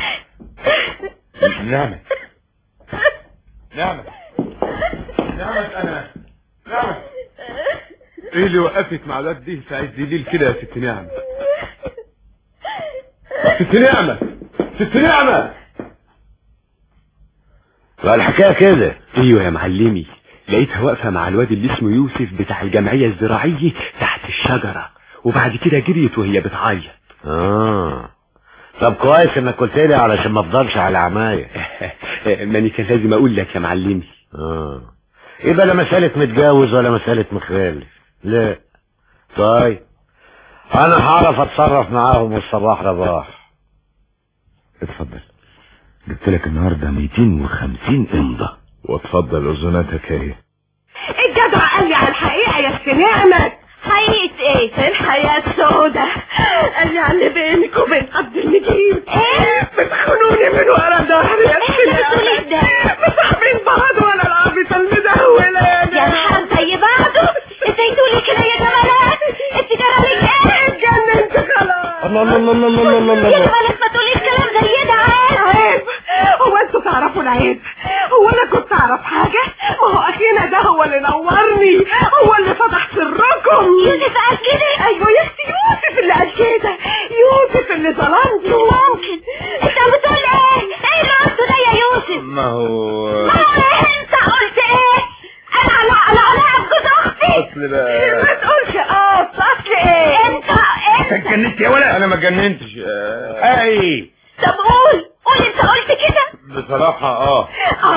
نعمة نعمة نعمة انا نعمة ايه اللي وقفك مع الواد دي في عز الليل كده يا ست نعمة ست نعمة ست نعمة والحكاية كده ايوه يا معلمي لقيتها واقفة مع الواد اللي اسمه يوسف بتاع الجمعية الزراعية تحت الشجرة وبعد كده جريت وهي بتعيط اه طب كويس انك قلت لي علشان ما افضلش على عماية ماني كان لازم اقول لك يا معلمي اه يبقى لا مسألة متجوز ولا مسألة مخالف لا طيب انا هعرف اتصرف معاهم والصباح رباح اتفضل جبت لك النهارده 250 امضة واتفضل اذناتك اهي الجدع قال لي على الحقيقة يا ست نعمة حقيقة ايه الحياة سودة قال لي على اللي بينك وبين عبد المجيد ايه بتخونوني من ورا ظهري يا ايه اللي بتقولي ده مصاحبين بعض وانا العبيطة المدهولة يا نهار زي بعضه ازاي تقولي كده يا جمالات انت جرالك ايه اتجننت خلاص الله الله الله الله الله الله يا الله جمالات ما تقوليش كلام زي ده عيب عيب هو انتوا تعرفوا العيب هو انا كنت اعرف حاجة ما هو اخينا ده هو اللي نورني هو اللي فتح سركم يوسف قال كده ايوه يا اختي يوسف اللي قال كده يوسف اللي ظلمته ممكن انت بتقول ايه ايه اللي قلته ده يا يوسف ما هو ما هو ايه انت قلت ايه انا على على على جوز اختي اصل بقى ما تقولش اه اصل ايه انت انت انت اتجننت يا ولا انا ما اتجننتش آه، اي طب قول قول انت قلت كده بصراحة اه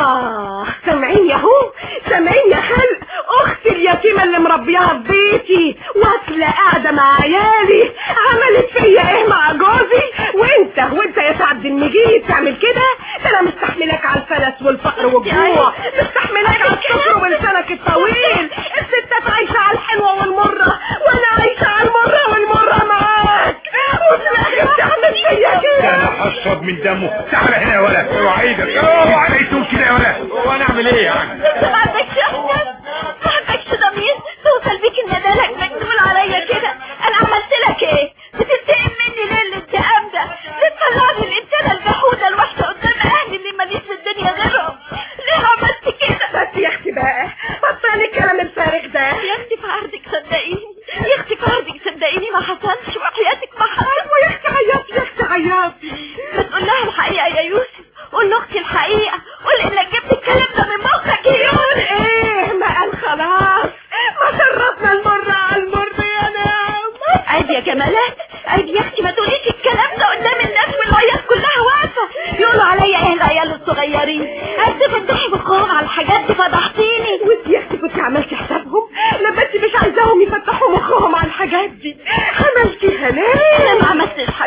اه سامعين يا هو سامعين يا خلق اختي اليتيمة اللي مربياها في بيتي واكلة قاعدة مع عيالي عملت فيا ايه مع جوزي وانت وانت يا سعد المجيد تعمل كده ده انا مستحملك على الفلس والفقر والجوع مستحملك على الصفر والسنك الطويل الستات عايشة على الحلوة والمرة وانا عايشة على المرة والمرة معاك وفي الاخر تعمل فيا ده كده انا هشرب من دمه تعال هنا يا ولا اوعدك اوعى يسوق كده يا ولا هو انا اعمل ايه يعني ما عندكش احساس ما عندكش ضمير توصل بيك الندالك انك تقول عليا كده انا عملت لك ايه بتنتقم مني ليه الانتقام ده بتطلعني الانسانه الجحوده الوحشه قدام اهلي اللي ماليش في الدنيا غيرهم ليه عملت كده بس يا اختي بقى بطلي الكلام الفارغ ده يا اختي في عرضك صدقيني يا اختي في عرضك صدقيني ما حصلش وحياتك ما حصل ويا اختي عيطي يا اختي عيطي ما تقول لها الحقيقه يا يوسف قول لاختي الحقيقه قول انك جبت الكلام ده من مخك يا يقول يوسف ايه ما قال خلاص ما شربنا المر على المر يا نعم عيب يا جمالات عيب يا اختي ما تقوليش الكلام ده قدام الناس والعيال كلها واقفه يقولوا عليا ايه العيال الصغيرين عايز تفتحي بالقوم على الحاجات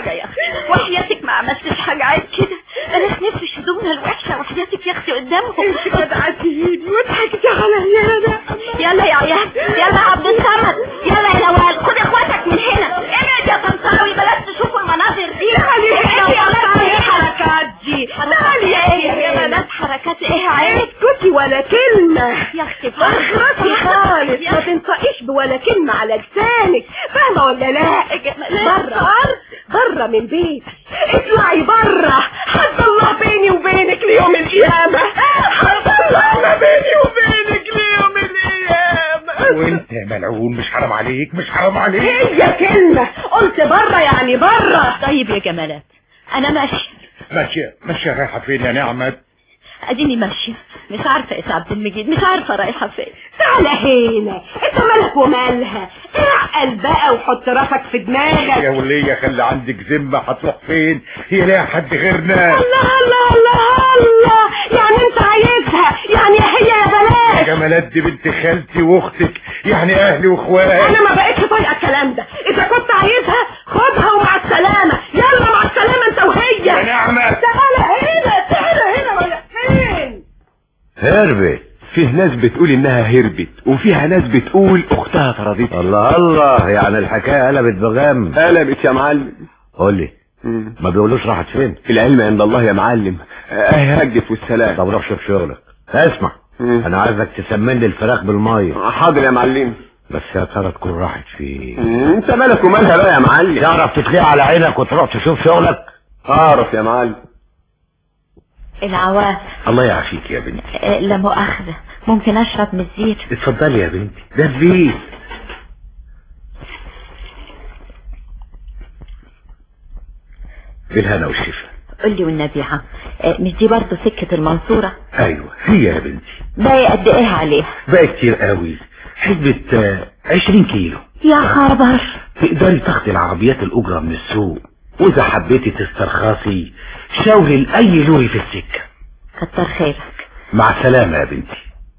حاجة يا اختي وحياتك ما عملتش حاجة عيب كده بلاش نفرش هدومنا الوحشة وحياتك يا اختي قدامهم انت خدعتيني وضحكتي عليا انا يلا يا عيال يلا يا عبد الصمد يلا يا نوال خد اخواتك من هنا ابعد يا طنطاوي بلاش تشوفوا المناظر دي تعالي هنا ابعدي يا وقطعي بنات. الحركات دي تعالي ايه يا يا بنات حركات ايه عيب اسكتي ولا كلمة يا اختي اخرسي خالص ما تنطقيش بولا كلمة على لسانك فاهمة ولا لا برا برا من بيتي اطلعي برا حد الله بيني وبينك ليوم القيامة حد الله ما بيني وبينك ليوم القيامة وانت يا ملعون مش حرام عليك مش حرام عليك هي كلمة قلت برا يعني برا طيب يا جمالات انا ماشية ماشية ماشية رايحة فين يا نعمت اديني ماشية مش عارفة يا عبد المجيد مش عارفة رايحة فين تعالى هنا انت مالك ومالها اعقل بقى وحط راسك في دماغك يا ولية خلي عندك ذمة هتروح فين هي ليها حد غيرنا الله الله الله الله يعني انت عايزها يعني هي يا يا بنات جمالات دي بنت خالتي واختك يعني اهلي واخواتي انا ما بقتش طايقه الكلام ده اذا كنت عايزها خدها ومع السلامه يلا مع السلامه انت وهي يا نعمة تعالى هنا تعالى هنا ولا فين هربت فيه ناس بتقول انها هربت وفيها ناس بتقول اختها طردتها الله الله يعني الحكاية قلبت بغم قلبت يا معلم قول لي ما بيقولوش راحت فين العلم عند الله يا معلم اهي هجف والسلام طب روح شوف شغلك اسمع مم. انا عايزك تسمن لي الفراخ بالميه حاضر يا معلم بس يا ترى تكون راحت فين انت مالك ومالها بقى يا معلم تعرف تتليها على عينك وتروح تشوف شغلك اعرف يا معلم العواف الله يعافيك يا بنتي آه، لا مؤاخذة ممكن اشرب من الزير اتفضلي يا بنتي ده البيت بالهنا والشفا قول لي والنبي يا عم آه، مش دي برضه سكة المنصورة ايوه هي يا بنتي باقي قد ايه عليها بقى كتير قوي حسبة آه، عشرين كيلو يا خبر تقدري تاخدي العربيات الأجرة من السوق وإذا حبيتي تسترخصي شاوري لأي لوري في السكة كتر خيرك مع السلامة يا بنتي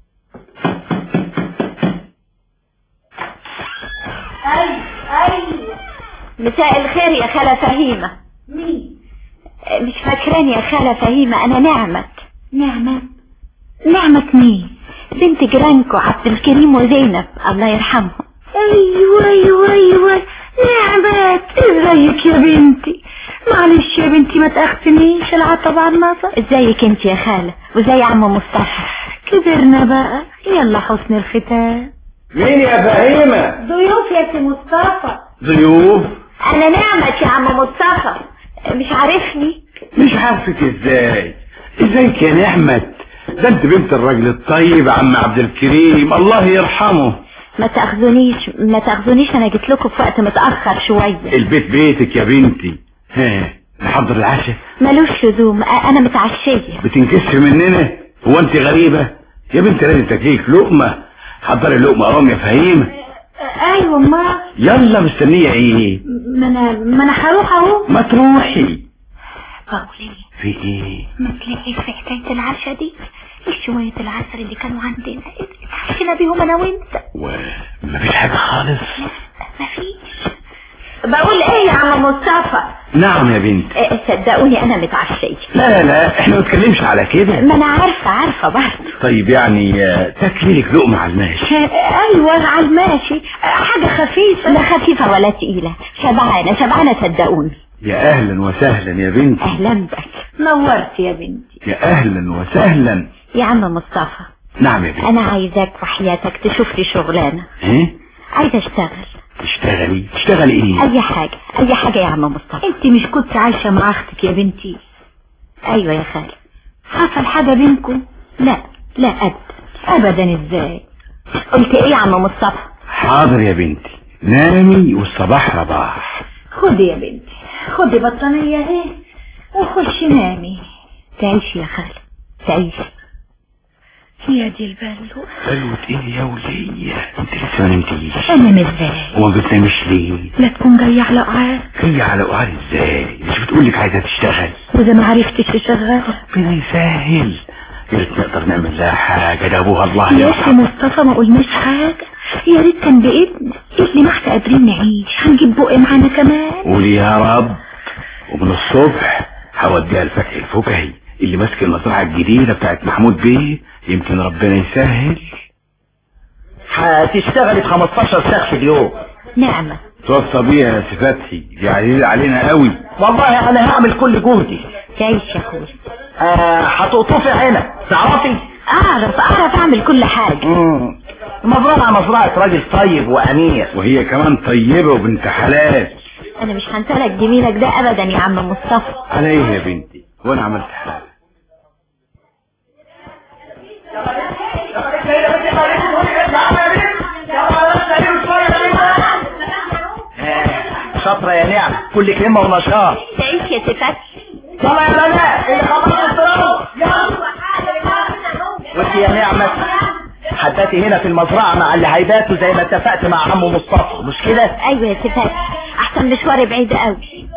اي اي مساء الخير يا خالة فهيمة مين آه، مش فاكراني يا خالة فهيمة انا نعمت نعمت نعمة مين بنت جيرانكو عبد الكريم وزينب الله يرحمهم ايوه ايوه ايوه نعمت ازيك يا بنتي معلش يا بنتي ما تاخذنيش العتب على النظر ازيك انت يا خالة وزي عم مصطفى كبرنا بقى يلا حسن الختام مين يا فهيمة ضيوف يا سي مصطفى ضيوف انا نعمت يا عم مصطفى مش عارفني مش عارفك ازاي ازيك يا نعمت ده انت بنت الراجل الطيب عم عبد الكريم الله يرحمه ما تاخذونيش ما تاخذونيش انا جيت لكم في وقت متاخر شويه البيت بيتك يا بنتي ها نحضر العشاء ملوش لزوم أ- انا متعشيه بتنكسف مننا هو انت غريبة يا بنت لازم تاكليك لقمة حضري لقمة قوم يا فهيمة ايوه ما يلا مستنية ايه ما انا ما انا هروح اهو ما تروحي بقولي في ايه ما تلاقيش في حكايه العشاء دي شويه العسل اللي كانوا عندنا اتعشينا بيهم انا وانت ومفيش حاجة خالص مفيش بقول ايه يا عم مصطفى نعم يا بنت إيه، صدقوني انا متعشيه لا لا لا احنا ما نتكلمش على كده ما انا عارفه عارفه برضه طيب يعني آه، تاكلي لك لقمة على الماشي ايوه على الماشي حاجه خفيفه لا خفيفه ولا تقيله شبعانه شبعانه صدقوني يا اهلا وسهلا يا بنتي اهلا بك نورت يا بنتي يا اهلا وسهلا يا عم مصطفى نعم يا بنتي انا عايزاك وحياتك تشوف لي شغلانه ايه عايزه اشتغل تشتغلي تشتغلي ايه اي حاجه اي حاجه يا عم مصطفى انت مش كنت عايشه مع اختك يا بنتي ايوه يا خالد حصل حاجه بينكم لا لا ابدا ابدا ازاي قلت ايه يا عم مصطفى حاضر يا بنتي نامي والصباح رباح خدي يا بنتي خدي بطانيه اهي وخشي نامي تعيشي يا خالد تعيشي يا دي البلو قالوا ايه يا ولية انت لسه ما نمتيش انام ازاي وما بتنامش ليه لا تكون جايه على قعاد هي على قعار ازاي مش بتقولك عايزة تشتغل واذا ما عرفتش تشغلها ربنا يسهل يا ريت نقدر نعمل لها حاجة ده ابوها الله يا سي يرحمه مصطفى ما قلناش حاجه يا ريت كان بايدنا اللي ما احنا قادرين نعيش هنجيب بق معانا كمان قولي يا رب ومن الصبح هوديها لفتحي الفكهي اللي ماسك المزرعة الجديدة بتاعت محمود بيه يمكن ربنا يسهل هتشتغلي ب 15 ساعة في اليوم نعمة توصى بيها يا سي فتحي دي عزيزة علينا قوي والله انا هعمل كل جهدي تعيش يا اخوي آه هتقطفي هنا تعرفي اعرف اعرف اعمل كل حاجة مم. المزرعة مزرعة راجل طيب وامير وهي كمان طيبة وبنت حلال انا مش هنسالك جميلك ده ابدا يا عم مصطفى على ايه يا بنتي وانا عملت حاجة شاطرة يا نعم كل كلمة ونشاط تعيش يا ستات طلع يا بنات اللي خبرت الضرب وانت يا نعمة حداتي هنا في المزرعة مع اللي هيباتوا زي ما اتفقت مع عمو مصطفى مش كده؟ ايوه يا ستات احسن مشواري بعيد قوي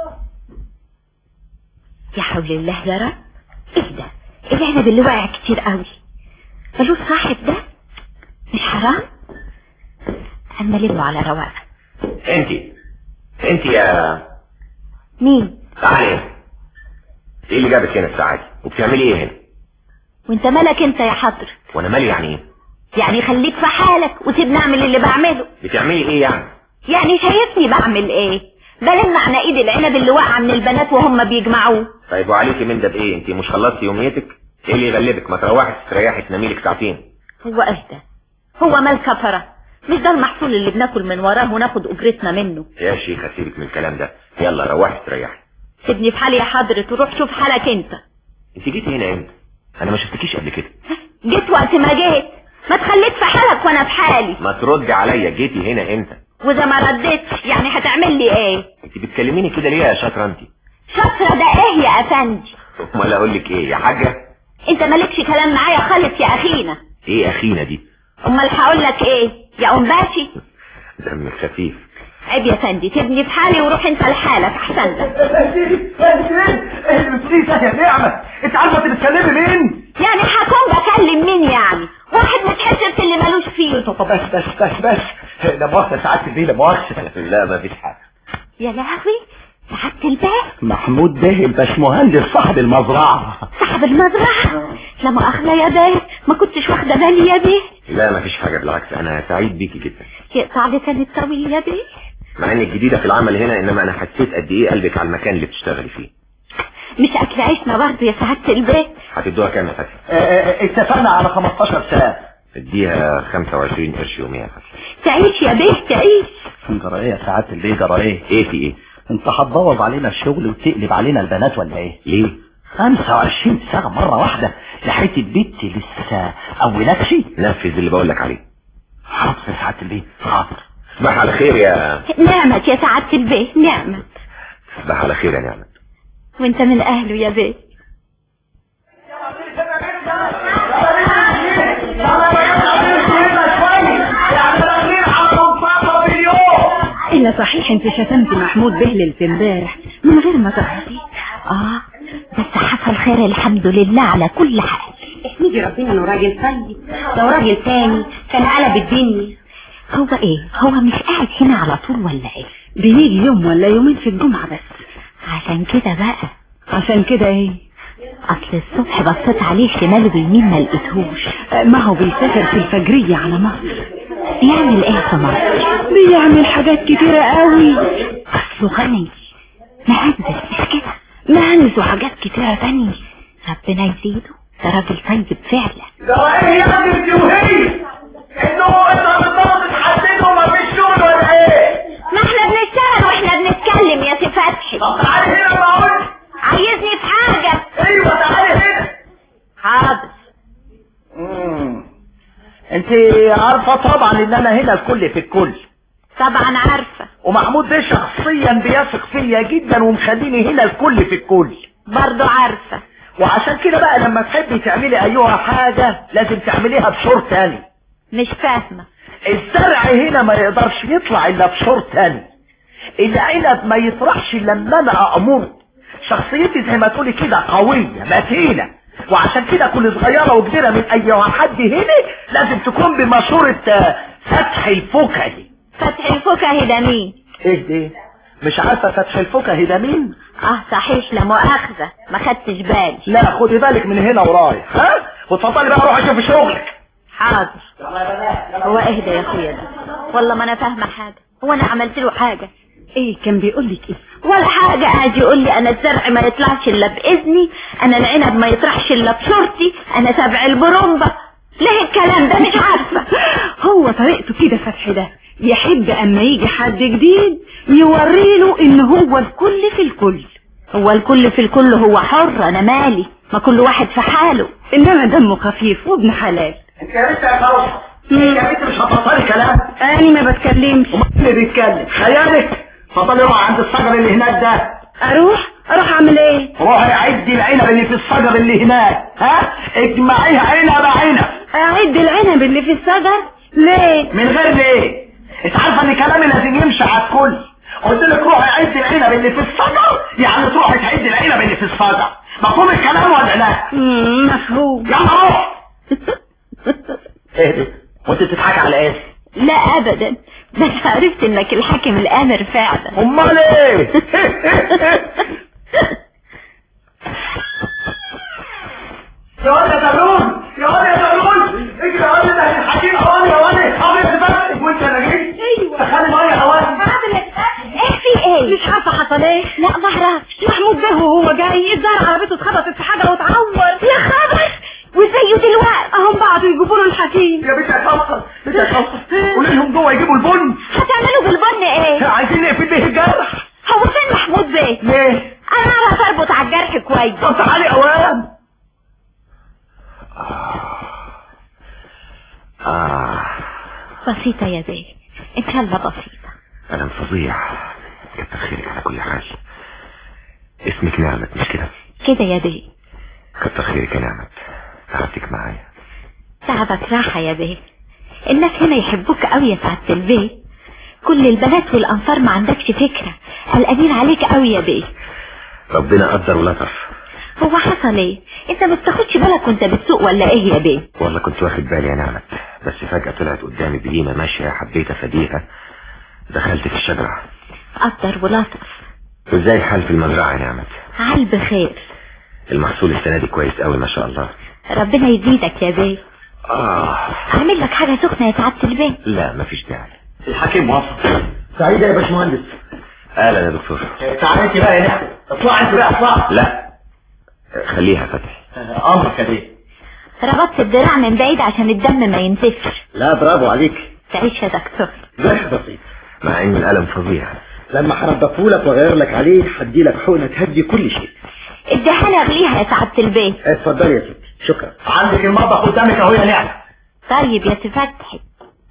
يا حول الله يا رب ايه ده العنب اللي واقع كتير قوي ملوش صاحب ده مش حرام اما لمه على رواق انت انت يا مين تعالي هنا. ايه اللي جابك هنا الساعة دي وبتعملي ايه هنا وانت مالك انت يا حضر وانا مالي يعني ايه يعني خليك في حالك وسيبني اعمل اللي بعمله بتعملي ايه يعني يعني شايفني بعمل ايه بلم على ايد العنب اللي واقع من البنات وهم بيجمعوه طيب وعليكي من ده بايه انت مش خلصتي يوميتك ايه اللي يغلبك ما تروحي تستريحي تنامي لك ساعتين هو اهدى هو مال كفرة مش ده المحصول اللي بناكل من وراه وناخد اجرتنا منه يا شيخ سيبك من الكلام ده يلا روحي استريحي سيبني في حالي يا حضرة وروح شوف حالك انت انت جيتي هنا امتى انا ما شفتكيش قبل كده جيت وقت ما جيت ما تخليك في حالك وانا في حالي ما تردي عليا جيتي هنا امتى واذا ما ردتش يعني هتعمل لي ايه انت بتكلميني كده ليه يا شاطره انت شاطرة ده ايه يا افندي امال اقول لك ايه يا حاجه انت مالكش كلام معايا خالص يا اخينا ايه اخينا دي امال هقول لك ايه يا ام باشي دمك خفيف عيب يا فندي سيبني في حالي وروح انت لحالك احسن لك ايه يا نعمة انت عارفة انت بتكلمي مين؟ يعني هكون بكلم مين يعني واحد متحسر في اللي ملوش فيه طب بس بس بس بس لا مؤاخذة ساعات البيه لا مؤاخذة لا ما فيش حاجه يا لهوي سعادة الباب محمود ده الباشمهندس صاحب المزرعة صاحب المزرعة لا مؤاخذة يا بيه ما كنتش واخدة بالي يا بيه لا ما فيش حاجه بالعكس انا سعيد بيكي جدا يقطع لساني الطويل يا بيه مع انك جديده في العمل هنا انما انا حسيت قد ايه قلبك على المكان اللي بتشتغلي فيه مش اكل عيشنا برضه يا سعادة البيت هتدوها كام يا فتحي اه، اه، اتفقنا على 15 ساعة اديها 25 قرش يوميا يا فتحي تعيش يا بيه تعيش جرى ايه يا سعادة البيه جرى ايه؟ ايه في ايه انت هتبوظ علينا الشغل وتقلب علينا البنات ولا ايه؟ ليه 25 ساعة مرة واحدة لحيت البت لسه اولكش نفذ اللي بقول لك عليه حاضر يا سعادة البيه حاضر تصبح على خير يا نعمة يا سعادة البيت نعمة تصبح على خير يا نعمة وانت من اهله يا بيه إلا صحيح انت شتمت محمود بهلل في امبارح من غير ما تعرفي اه بس حصل خير الحمد لله على كل حال احمدي ربنا انه راجل طيب لو راجل تاني كان قلب الدنيا هو ايه هو مش قاعد هنا على طول ولا ايه بيجي يوم ولا يومين في الجمعة بس عشان كده بقى عشان كده ايه اصل الصبح بصيت عليه شمال ويمين ما لقيتهوش ما هو بيسافر في الفجرية على مصر بيعمل ايه في مصر بيعمل حاجات كتيرة قوي اصله غني مهندس مش كده مهندس وحاجات كتيرة تانية ربنا يزيده ده راجل طيب فعلا ده ايه يا ابني الجوهي انه انت بتضرب تحدده وما فيش شغل ولا ايه ما احنا بنشتغل واحنا بنتكلم يا سي فتحي طب تعالي هنا بقول عايزني في حاجة ايوه تعالي هنا حاضر انت عارفة طبعا ان انا هنا الكل في الكل طبعا عارفة ومحمود ده شخصيا بيثق فيا جدا ومخليني هنا الكل في الكل برضو عارفة وعشان كده بقى لما تحبي تعملي ايها حاجة لازم تعمليها بشور تاني مش فاهمة الزرع هنا ما يقدرش يطلع الا بشور تاني العنب ما يطرحش الا لما انا امر شخصيتي زي ما تقولي كده قوية متينة وعشان كده كل صغيرة وكبيرة من اي حد هنا لازم تكون بمشورة آه، فتح الفكهي فتح الفكهي ده مين ايه ده مش عارفة فتح الفكهي ده مين اه صحيح لا مؤاخذة ما خدتش بالي لا خدي بالك من هنا ورايح ها واتفضلي بقى روح اشوف شغلك حاضر هو اهدى يا اخويا ده والله ما انا فاهمة حاجة هو انا عملت له حاجة ايه كان بيقول لك ايه ولا حاجة قاعد يقول لي انا الزرع ما يطلعش الا باذني انا العنب ما يطرحش الا بشرطي انا سبع البرومبة ليه الكلام ده مش عارفة هو طريقته كده فتح ده يحب اما يجي حد جديد يوريله ان هو الكل في الكل هو الكل في الكل هو حر انا مالي ما كل واحد في حاله انما دمه خفيف وابن حلال انت يا بنت يا فوزة يا بنت مش هتبطلي كلام انا ما بتكلمش اللي بيتكلم خيالك اتفضلي روح عند الشجر اللي هناك ده اروح اروح اعمل ايه روحي عدي العنب اللي في الشجر اللي هناك ها اجمعيها عنب عنب اعد العنب اللي في الشجر ليه من غير ليه انت عارفه ان كلامي لازم يمشي على الكل قلت لك روحي عد العنب اللي في الشجر يعني تروحي تعد العنب اللي في الشجر مفهوم الكلام ولا لا مم، مفهوم يلا روح اهدي وانت بتضحكي على ايه لا ابدا بس عرفت انك الحاكم الامر فعلا امال ايه يا واد يا زغلول يا واد يا زغلول اجري يا واد ده الحكيم اواني اواني ابيض تفتح وانت انا جيت ايوه دخلي ميه اواني ايه في ايه مش عارفه حصل ايه لا ما اعرفش محمود ده وهو جاي الظاهر عربيته اتخبطت في حاجه واتعور يا خبر وزيه دلوقتي اهم بعض يجيبوا له الحكيم يا بنت يا كوثر بنت يا كوثر قولي لهم جوه يجيبوا البن هتعملوا بالبن ايه عايزين نقفل به الجرح هو فين محمود بيه ليه انا اعرف اربط على الجرح كويس طب تعالي اوام آه بسيطة يا بيه ان شاء الله بسيطة ألم فظيع كتر خيرك على كل حال اسمك نعمت مش كده كده يا بيه كتر خيرك يا نعمت تعبتك معايا تعبك راحة يا بيه الناس هنا يحبوك قوي يا سعادة البيه كل البنات والانصار ما عندكش فكرة قلقانين عليك قوي يا بيه ربنا قدر ولطف هو حصل ايه انت ما بتاخدش بالك وانت بتسوق ولا ايه يا بيه والله كنت واخد بالي يا نعمت بس فجأة طلعت قدامي بهيمة ماشية حبيت افاديها دخلت في الشجرة قدر ولطف وازاي الحال في المزرعة يا نعمت عال بخير المحصول السنة دي كويس قوي ما شاء الله ربنا يزيدك يا بيه اه اعمل لك حاجة سخنة يا سعادة البيه لا مفيش داعي الحكيم وصل سعيدة يا باشمهندس اهلا يا دكتور تعالي انت بقى يا نعمة اطلع انت بقى اطلع لا خليها فتح امرك يا بيه ربطت الدراع من بعيد عشان الدم ما ينزفش لا برافو عليك تعيش يا دكتور جرح بسيط مع ان الالم فظيع لما هنضفه لك واغير لك عليه هدي لك حقنه تهدي كل شيء اديها لي اغليها يا سعادة البيه اتفضلي يا ستي شكرا عندك المطبخ قدامك اهو يا نعمة طيب يا سي فتحي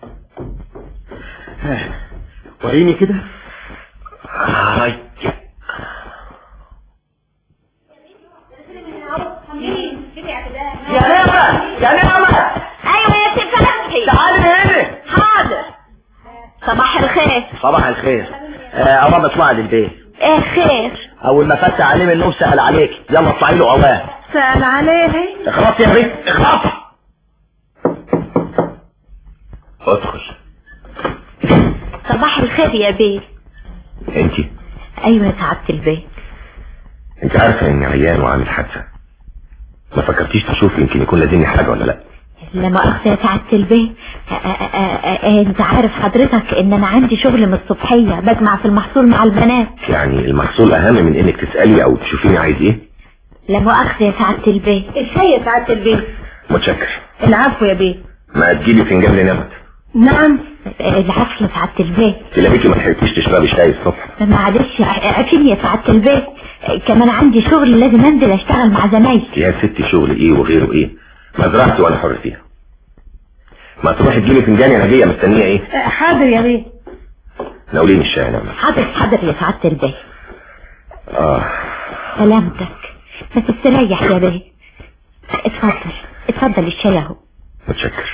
وريني كده هاي يا نعمة يا نعمة ايوه يا سي فتحي تعالي هنا حاضر صباح الخير صباح الخير اوام اطلع للبيت ايه خير اول ما فتح عليه من النوم سأل عليك يلا اطلعي له اوام سأل عليه اخلص يا بنت اخلص ادخل صباح الخير يا بيه انت ايوه يا سعادة البيه انت عارفة اني عيان وعامل حادثة ما فكرتيش تشوف يمكن يكون لازمني حاجة ولا لا لا مؤاخذة يا سعادة البيه آ- آ- آ- آ- انت عارف حضرتك ان انا عندي شغل من الصبحية بجمع في المحصول مع البنات يعني المحصول اهم من انك تسألي او تشوفيني عايز ايه لا مؤاخذة يا سعادة البيه الشاي يا سعادة البيه متشكر العفو يا بيه ما تجيلي فنجان لنعمت نعم العفو يا سعادة البيه تلاقيكي ما لحقتيش تشربي شاي الصبح معلش عفيني يا سعادة البيه كمان عندي شغل لازم انزل اشتغل مع زمايلي يا ستي شغل ايه وغيره ايه مزرعتي وانا حر فيها ما تروحي تجيبي فنجان انا جايه مستنيه ايه حاضر يا بيه ناوليني الشاي يا نعمت حاضر حاضر يا سعادة البيه اه سلامتك ما تستريح يا بيه اتفضل اتفضل الشاي اهو متشكر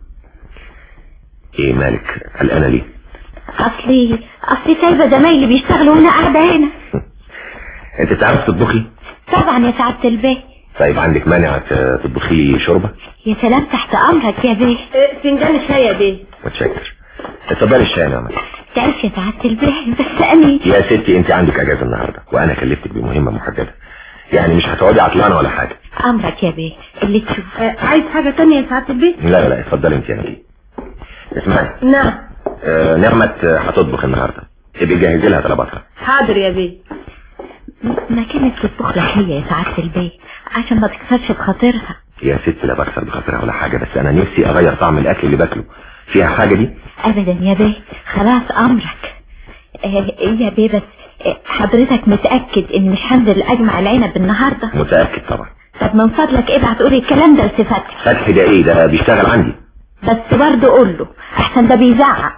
ايه مالك قلقانه ليه اصلي اصلي سايبه زمايلي بيشتغلوا وانا قاعده هنا انت تعرف تطبخي طبعا يا سعادة البيه طيب عندك مانع ت- تطبخي لي شوربه يا سلام تحت امرك يا بيه فنجان الشاي يا بيه متشكر اتفضلي الشاي يا نعمة تعرف يا سعادة البيه بس أنا يا ستي انت عندك اجازة النهاردة وانا كلفتك بمهمة محددة يعني مش هتقعدي عطلانة ولا حاجة أمرك يا بيه اللي تشوف عايز حاجة تانية يا سعادة البيت لا لا لا اتفضلي انت يا نجيب اسمعي نعم آه نعمة آه، هتطبخ النهاردة ابقي جهزي لها طلباتها حاضر يا بيه ما كانت تطبخ لك هي يا سعادة البيه عشان ما تكسرش بخاطرها يا ست لا بكسر بخاطرها ولا حاجة بس انا نفسي اغير طعم الاكل اللي باكله فيها حاجة دي أبدا يا بيه خلاص أمرك آه، يا بيه بس آه، حضرتك متأكد إن مش هنزل أجمع العنب النهاردة متأكد طبعا طب من فضلك ابعت قولي الكلام ده لصفتي فتحي ده ايه ده بيشتغل عندي بس برضه قول له أحسن ده بيزعق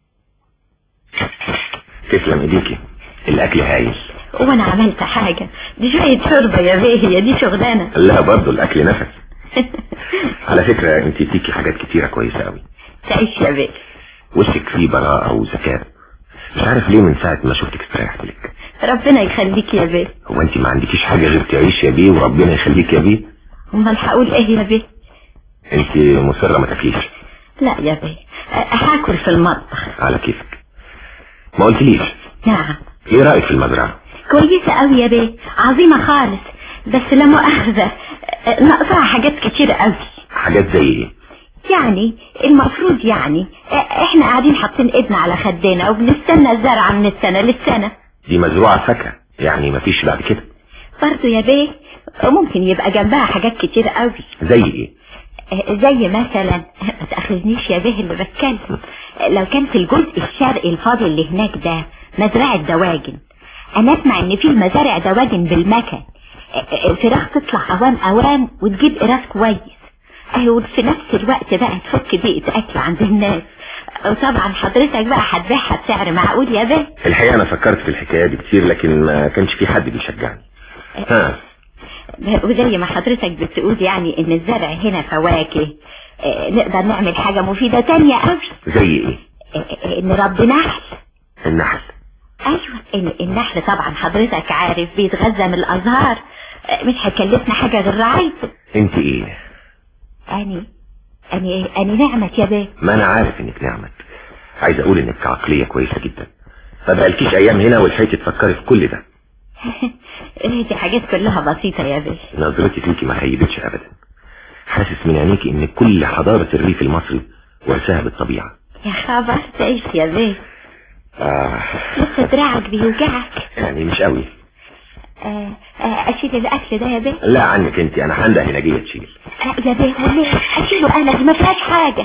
تسلم ايديكي الاكل هايل وانا عملت حاجة دي شوية شوربة يا بيه هي دي شغلانة لا برضه الاكل نفس على فكرة انت فيكي حاجات كتيرة كويسة قوي تعيش يا بيه وشك فيه براءة وذكاء مش عارف ليه من ساعة ما شفتك استريحت لك ربنا يخليك يا بيه هو انت ما عندكيش حاجة غير تعيش يا بيه وربنا يخليك يا بيه امال هقول ايه يا بيه انت مصرة ما تاكليش لا يا بيه أه، هاكل في المطبخ على كيفك ما قلتليش نعم ايه رأيك في المزرعة كويسة قوي يا بيه عظيمة خالص بس لا مؤاخذة أه، ناقصها حاجات كتير قوي حاجات زي ايه يعني المفروض يعني أه، احنا قاعدين حاطين ايدنا على خدنا وبنستنى الزرعة من السنة للسنة دي مزروعة فاكهة يعني مفيش بعد كده برضه يا بيه ممكن يبقى جنبها حاجات كتير قوي زي ايه زي مثلا ما تاخذنيش يا به اللي بتكلم لو كان في الجزء الشرقي الفاضي اللي هناك ده مزرعة دواجن انا اسمع ان في مزارع دواجن بالمكن الفراخ تطلع اوام اوام وتجيب قراص كويس ايوه في نفس الوقت بقى تفك بيئة اكل عند الناس وطبعا حضرتك بقى هتبيعها بسعر معقول يا به الحقيقة انا فكرت في الحكاية دي كتير لكن ما كانش في حد بيشجعني ها وزي ما حضرتك بتقول يعني ان الزرع هنا فواكه آه، نقدر نعمل حاجة مفيدة تانية قوي زي ايه آه، نربي نحل النحل ايوه إن النحل طبعا حضرتك عارف بيتغذى من الازهار آه، مش هيكلفنا حاجة غير رعايته انت ايه اني اني اني نعمة يا بيه ما انا عارف انك نعمت عايز اقول انك عقلية كويسة جدا ما بقالكيش ايام هنا ولحقتي تفكري في كل ده دي حاجات كلها بسيطة يا بيه نظرتي فيكي ما خيبتش ابدا حاسس من عينيكي ان كل حضارة الريف المصري ورثاها بالطبيعة يا خبر تعيش يا بيه آه لسه دراعك بيوجعك يعني مش قوي آه، آه، اشيل الاكل ده يا بيه لا عنك انت انا هنده هنجية تشيل آه، يا بيه والله اشيله انا دي ما فيهاش حاجة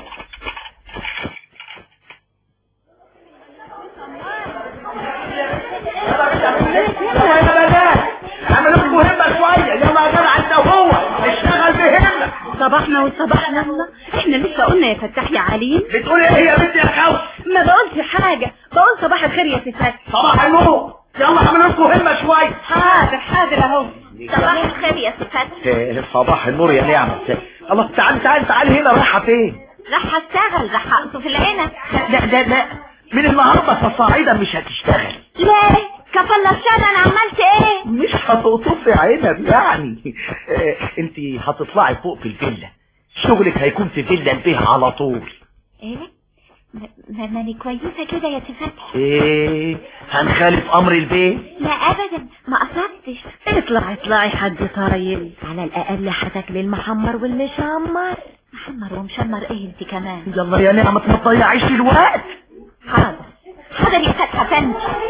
اعملوا لكم مهمة شوية يلا يا جدع انت وهو اشتغل بهمة صباحنا وصباحنا الله احنا لسه قلنا يا فتاح يا عليم بتقولي ايه يا بنت يا خوف ما بقولش حاجة بقول صباح الخير يا ستات صباح النور يلا اعملوا لكم همة شوية حاضر حاضر اهو صباح الخير يا ستات صباح النور يا نعمة الله تعالي تعالي تعالي هنا رايحة فين راح اشتغل راح اقصف العنب لا لا لا من النهاردة فصاعدا مش هتشتغل ليه كفل الشر انا عملت ايه مش هتقطفي عنب يعني اه انت هتطلعي فوق في الفيلا شغلك هيكون في فيلا البيه على طول ايه ما- ماني كويسة كده يا تفتح ايه هنخالف امر البيه لا ابدا ما قصدتش اطلعي اطلعي حد طايل على الاقل هتاكلي المحمر والمشمر محمر ومشمر ايه انت كمان يلا يا نعمة ما تضيعيش الوقت حاضر حاضر يا فتحة فندم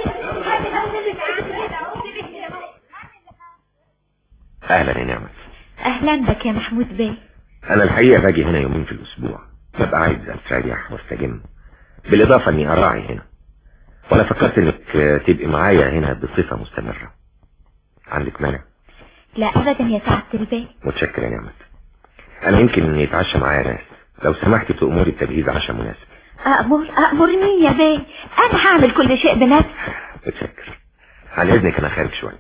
اهلا يا نعمة اهلا بك يا محمود بيه انا الحقيقة باجي هنا يومين في الاسبوع ببقى عايز استريح واستجم بالاضافة اني اراعي هنا وانا فكرت انك تبقي معايا هنا بصفة مستمرة عندك مانع لا ابدا يا سعادة البيه متشكر يا نعمة انا يمكن يتعشى معايا ناس لو سمحتي تأمري بتجهيز عشاء مناسب أأمر أأمر مين يا بيه أنا هعمل كل شيء بنفسي متشكر عن اذنك انا خارج شوية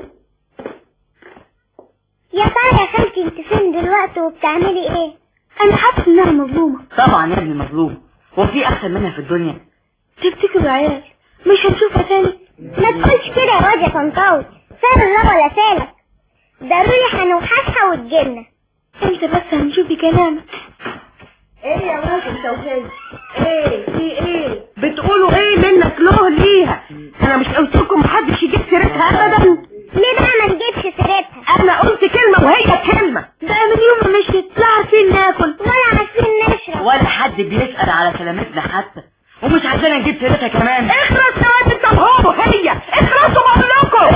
يا ترى يا خالتي انت فين دلوقتي وبتعملي ايه انا حاسس انها مظلومة طبعا يا ابني مظلوم هو في احسن منها في الدنيا تفتكروا يا عيال مش هنشوفها تاني ما تقولش كده يا واد يا طنطاوي سار الله ولا سالك ضروري هنوحشها وتجيلنا انت بس هنشوفي كلامك ايه يا ولد انت وهي ايه في ايه بتقولوا ايه منك له ليها انا مش قلت لكم محدش يجيب سيرتها ابدا ليه بقى ما نجيبش سيرتها انا قلت كلمه وهي كلمه ده من يوم ما مشيت لا عارفين ناكل ولا عارفين نشرب ولا حد بيسأل على سلامتنا حتى ومش عايزين نجيب سيرتها كمان اخرس يا واد انت وهو هي اخرسوا بقول لكم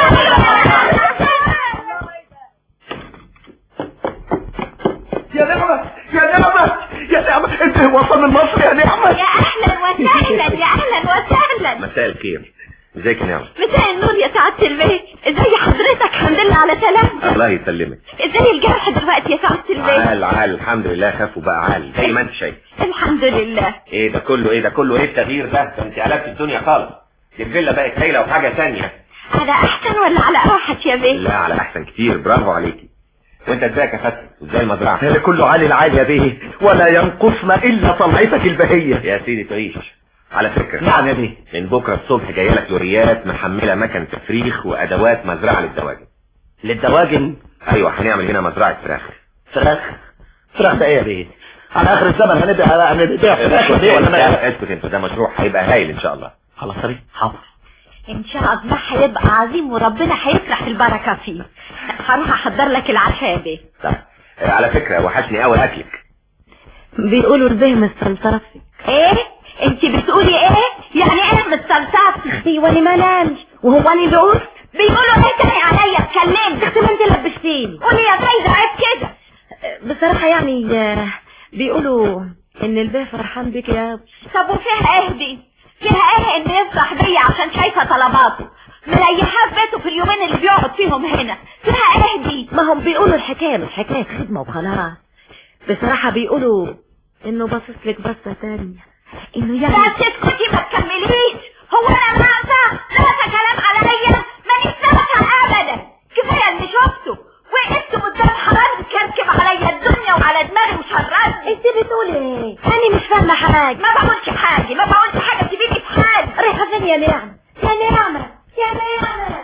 يا نعمة يا نعمة يا نعمة انت وصل من مصر يا نعمة يا اهلا وسهلا يا اهلا وسهلا مساء الخير ازيك يا نعمة مساء النور يا سعادة البيت ازاي حضرتك الحمد لله على سلامتك الله يسلمك ازاي الجرح دلوقتي يا سعادة البيت عال عال الحمد لله خف وبقى عال زي ما انت شايف الحمد لله ايه ده كله ايه ده كله ايه التغيير ده ده انت قلبت الدنيا خالص دي الفيلا بقت هايله وحاجه ثانيه على احسن ولا على اوحش يا بيه لا على احسن كتير برافو عليكي وانت ازيك يا فتحي وازاي المزرعه هذا كله عالي العالي يا بيه ولا ينقصنا الا طلعتك البهية يا سيدي تعيش على فكرة نعم يا بيه من بكرة الصبح جاية لك لوريات محملة مكن تفريخ وأدوات مزرعة للدواجن للدواجن أيوة هنعمل هنا مزرعة فراخ فراخ فراخ ده ايه يا بيه على اخر الزمن هنبيع هنبيع فراخ يا بيه ولا ما اسكت انت ده مشروع هيبقى هايل إن شاء الله خلاص يا بيه حاضر ان شاء الله هيبقى عظيم وربنا هيفرح البركة فيه هروح احضر لك العشاء يا بيه طيب آه، على فكرة وحشني أوي أكلك بيقولوا البه مستلطفي ايه انت بتقولي ايه يعني ايه مستلطفي ايوه انا ما نامش وهو انا اللي قلت بيقولوا ايه تاني عليا اتكلمت اختي ما انت لبستيني قولي يا فايدة عيب كده بصراحة يعني آه، بيقولوا ان البه فرحان بيك يا طب وفيها ايه دي فيها ايه ان يفرح بيا عشان شايفة طلباته مريحاه في بيته في اليومين اللي بيقعد فيهم هنا فيها ايه دي ما هم بيقولوا الحكاية مش حكاية خدمة وخلاص بصراحة بيقولوا انه باصص لك بصة تانية انه يعني لا تسكتي ما تكمليش هو انا ناقصة ناقصة كلام عليا مانيش ناقصة ابدا كفاية اللي شفته وقفت قدام حرام كركب عليا الدنيا وعلى دماغي وشررني انت بتقولي ايه انا مش فاهمة حاجة ما بقولش حاجة ما بقولش حاجة سيبيني في حالي رايحة فين يا نعمة يا نعمة يا نعمة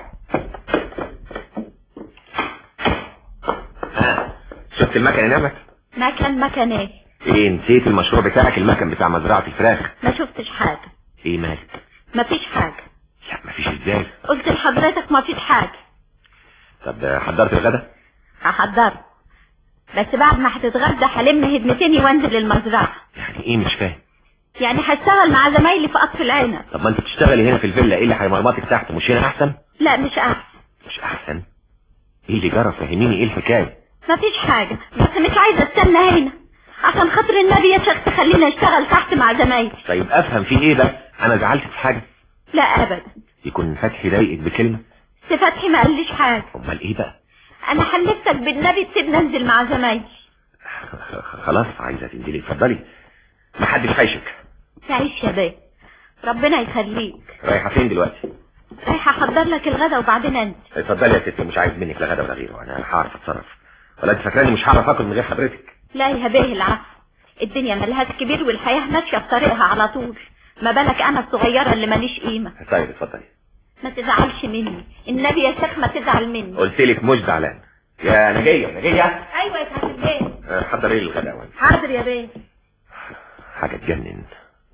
ها شفت المكن يا نعمة مكان مكان ايه ايه نسيت المشروع بتاعك المكن بتاع مزرعة الفراخ ما شفتش حاجة ايه مالك ما فيش حاجة لا مفيش ازاي قلت لحضرتك ما فيش حاجة طب آه، حضرت الغدا هحضر بس بعد ما هتتغدى هلم هدمتني وانزل المزرعة يعني ايه مش فاهم يعني هشتغل مع زمايلي في قطف العنب طب ما انت بتشتغلي هنا في الفيلا ايه اللي هيمرمطك تحت مش هنا احسن لا مش احسن مش احسن ايه اللي جرى فهميني ايه الحكايه ما فيش حاجة بس مش عايزة استنى هنا عشان خاطر النبي يا شيخ تخليني اشتغل تحت مع زمايلي طيب افهم في ايه بقى انا زعلت في حاجه لا ابدا يكون فتحي ضايقك بكلمه سي فتحي ما قاليش حاجة امال ايه بقى انا حلفتك بالنبي تسيبني انزل مع زمايلي خلاص عايزه تنزلي اتفضلي ما حدش هيشك تعيش يا بيه ربنا يخليك رايحه فين دلوقتي رايحة احضر لك الغدا وبعدين انزل اتفضلي يا ستي مش عايز منك لا غدا ولا غيره انا هعرف اتصرف ولا انت فاكراني مش هعرف اكل من غير حضرتك لا يا بيه العفو الدنيا ملهاش كبير والحياة ماشية في طريقها على طول ما بالك انا الصغيرة اللي ماليش قيمة طيب اتفضلي ما تزعلش مني النبي يا شيخ ما تزعل مني قلت لك مش زعلان يا نجيه نجيه ايوه يا سعاده البيه آه، حضري لي الغدا وانت حاضر يا بيه حاجه تجنن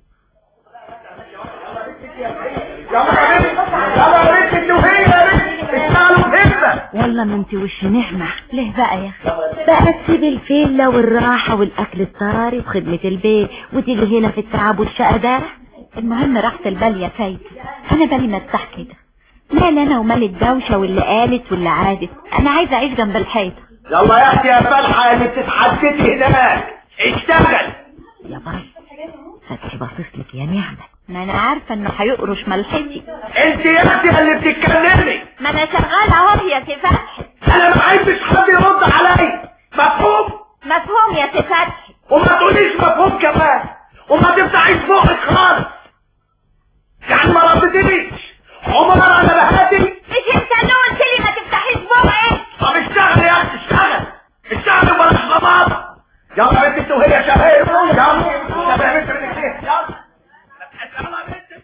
والله ما انت وش نعمة ليه بقى يا اخي بقى تسيب الفيلة والراحة والاكل الطراري وخدمة البيت وتيجي هنا في التعب والشقة ده المهم راحة البال يا فايدة انا بالي مرتاح كده مال انا ومال الدوشة واللي قالت واللي عادت انا عايزة اعيش جنب الحيطة يلا يا اختي يا فلحة اللي بتتحدثي هناك اشتغل يا باي فتحي باصص لك يا نعمة ما انا عارفة انه هيقرش ملحتي انت يا اختي اللي بتتكلمي ما انا شغالة اهو يا سي فتحي انا ما بحبش حد يرد عليا مفهوم مفهوم يا سي فتحي وما تقوليش مفهوم كمان وما تفتحيش بقك خالص يعني ما ردتنيش عمر انا بهاتي مش انت اللي قلت لي ما تفتحيش بقك طب اشتغل يا اختي اشتغل اشتغل وبلاش غماضه يلا يا بنت انت وهي شباب يلا شباب يا بنت من الخير يلا يلا يا بنت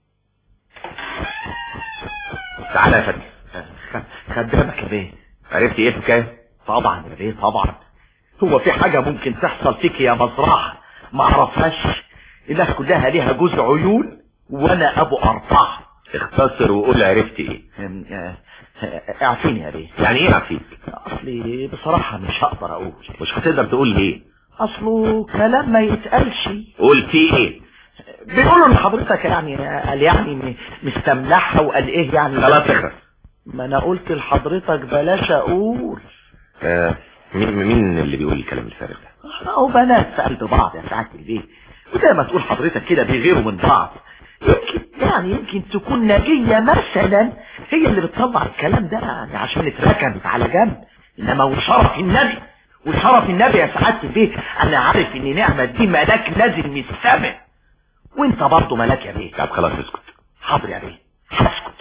تعالى يا فتحي خ- خدامك يا بيه عرفتي ايه الحكايه طبعا يا بيه طبعا هو في حاجة ممكن تحصل فيك يا مزرعة ما اعرفهاش الناس كلها ليها جوز عيون وانا ابو اربعة اختصر وقول عرفت ايه أم، آه، آه، اعفيني يا بيه يعني ايه عفيك اصلي بصراحة مش هقدر اقول مش هتقدر تقول ليه اصله كلام ما يتقالش قلت ايه بيقولوا ان حضرتك يعني قال يعني م- مستملحها وقال ايه يعني خلاص اخرس ما انا قلت لحضرتك بلاش اقول آه مين مين اللي بيقول الكلام الفارغ ده او بنات في قلب بعض يا سعاده البيت وزي ما تقول حضرتك كده بيغيروا من بعض يمكن يعني يمكن تكون نجية مثلا هي اللي بتطلع الكلام ده يعني عشان اتركنت على جنب انما وشرف النبي وشرف النبي يا سعاده البيت انا عارف ان نعمة دي ملاك نازل من السماء وانت برضه ملاك يا بيه طب خلاص اسكت حاضر يا بيه هسكت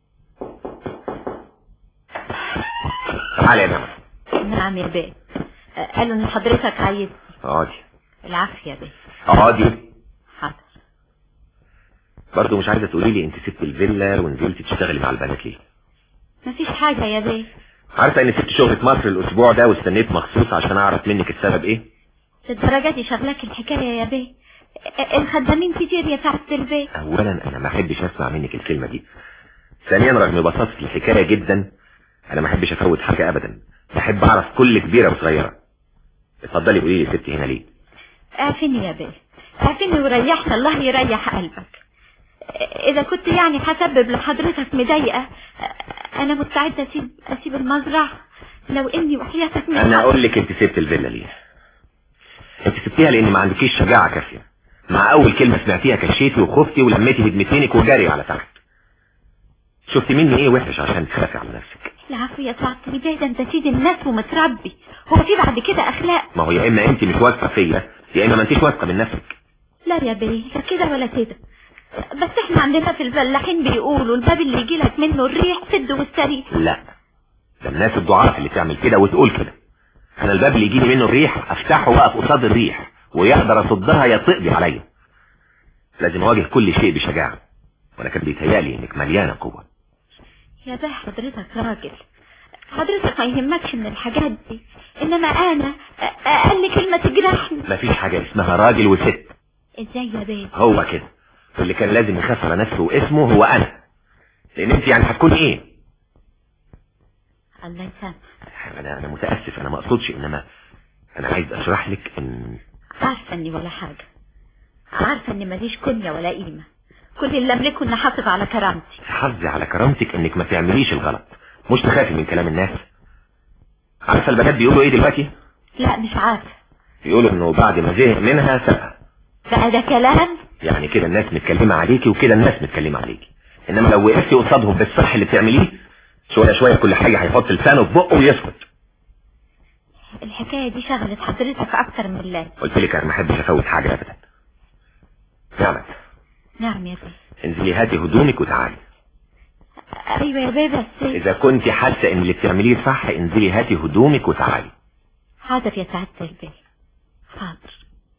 تعالى يا نعمة نعم يا بيه آه، قالوا ان حضرتك عايز اقعدي العافية يا بيه اقعدي حاضر برضه مش عايزه تقولي لي انت سبت الفيلا ونزلت تشتغلي مع البنات ليه مفيش حاجة يا بيه عارفه اني سبت شغل في مصر الاسبوع ده واستنيت مخصوص عشان اعرف منك السبب ايه للدرجة دي شغلك الحكاية يا بيه آه، الخدامين كتير يا سعادة البيه اولا انا ما احبش اسمع منك الكلمه دي ثانيا رغم بساطه الحكايه جدا انا ما احبش افوت حاجه ابدا بحب اعرف كل كبيره وصغيره اتفضلي قولي لي سبتي هنا ليه اعفني يا بيه اعفني وريحنا الله يريح قلبك اذا كنت يعني هسبب لحضرتك مضايقة انا مستعدة اسيب اسيب المزرعة لو اني وحياتك مش انا هقدر. اقول لك انت سبت الفيلا ليه انت سبتيها لان ما عندكيش شجاعه كافيه مع اول كلمه سمعتيها كشيتي وخفتي ولميتي هدمتينك وجري على تحت شفتي مني ايه وحش عشان تخافي على نفسك العفو يا سعادة البيه ده انت سيد الناس ومتربي هو في بعد كده اخلاق ما هو يا اما انت مش واثقه فيا يا اما ما انتيش واثقه من نفسك لا يا بيه لا كده ولا كده بس احنا عندنا في الفلاحين بيقولوا الباب اللي يجيلك منه الريح سد واستريح لا ده الناس الضعاف اللي تعمل كده وتقول كده انا الباب اللي يجيلي منه الريح افتحه واقف قصاد الريح ويقدر اصدها يا تقضي عليا لازم اواجه كل شيء بشجاعه وانا كان بيتهيالي انك مليانه قوه يا بيه حضرتك راجل حضرتك ما يهمكش من الحاجات دي انما انا أ- اقل كلمة تجرحني مفيش حاجه اسمها راجل وست ازاي يا بيه هو كده اللي كان لازم يخاف على نفسه واسمه هو انا لان انت يعني هتكون ايه الله يسامح انا انا متاسف انا ما اقصدش انما انا عايز اشرح لك ان عارفة اني ولا حاجة عارفة اني ماليش كنية ولا قيمة كل اللي املكه اني احافظ على كرامتي حظي على كرامتك انك ما تعمليش الغلط مش تخافي من كلام الناس عارفه البنات بيقولوا ايه دلوقتي لا مش عارفة بيقولوا انه بعد ما زهق منها سابها بقى ده كلام يعني كده الناس متكلمه عليكي وكده الناس متكلمه عليكي انما لو وقفتي قصادهم بالصح اللي بتعمليه شويه شويه كل حاجه هيحط لسانه في بقه ويسكت الحكاية دي شغلت حضرتك اكتر من اللازم قلت لك انا ما احبش افوت حاجه ابدا نعم نعم يا بيه انزلي هاتي هدومك وتعالي ايوه يا بيه بس اذا كنت حاسه ان اللي بتعمليه صح انزلي هاتي هدومك وتعالي حاضر يا سعادة البيه حاضر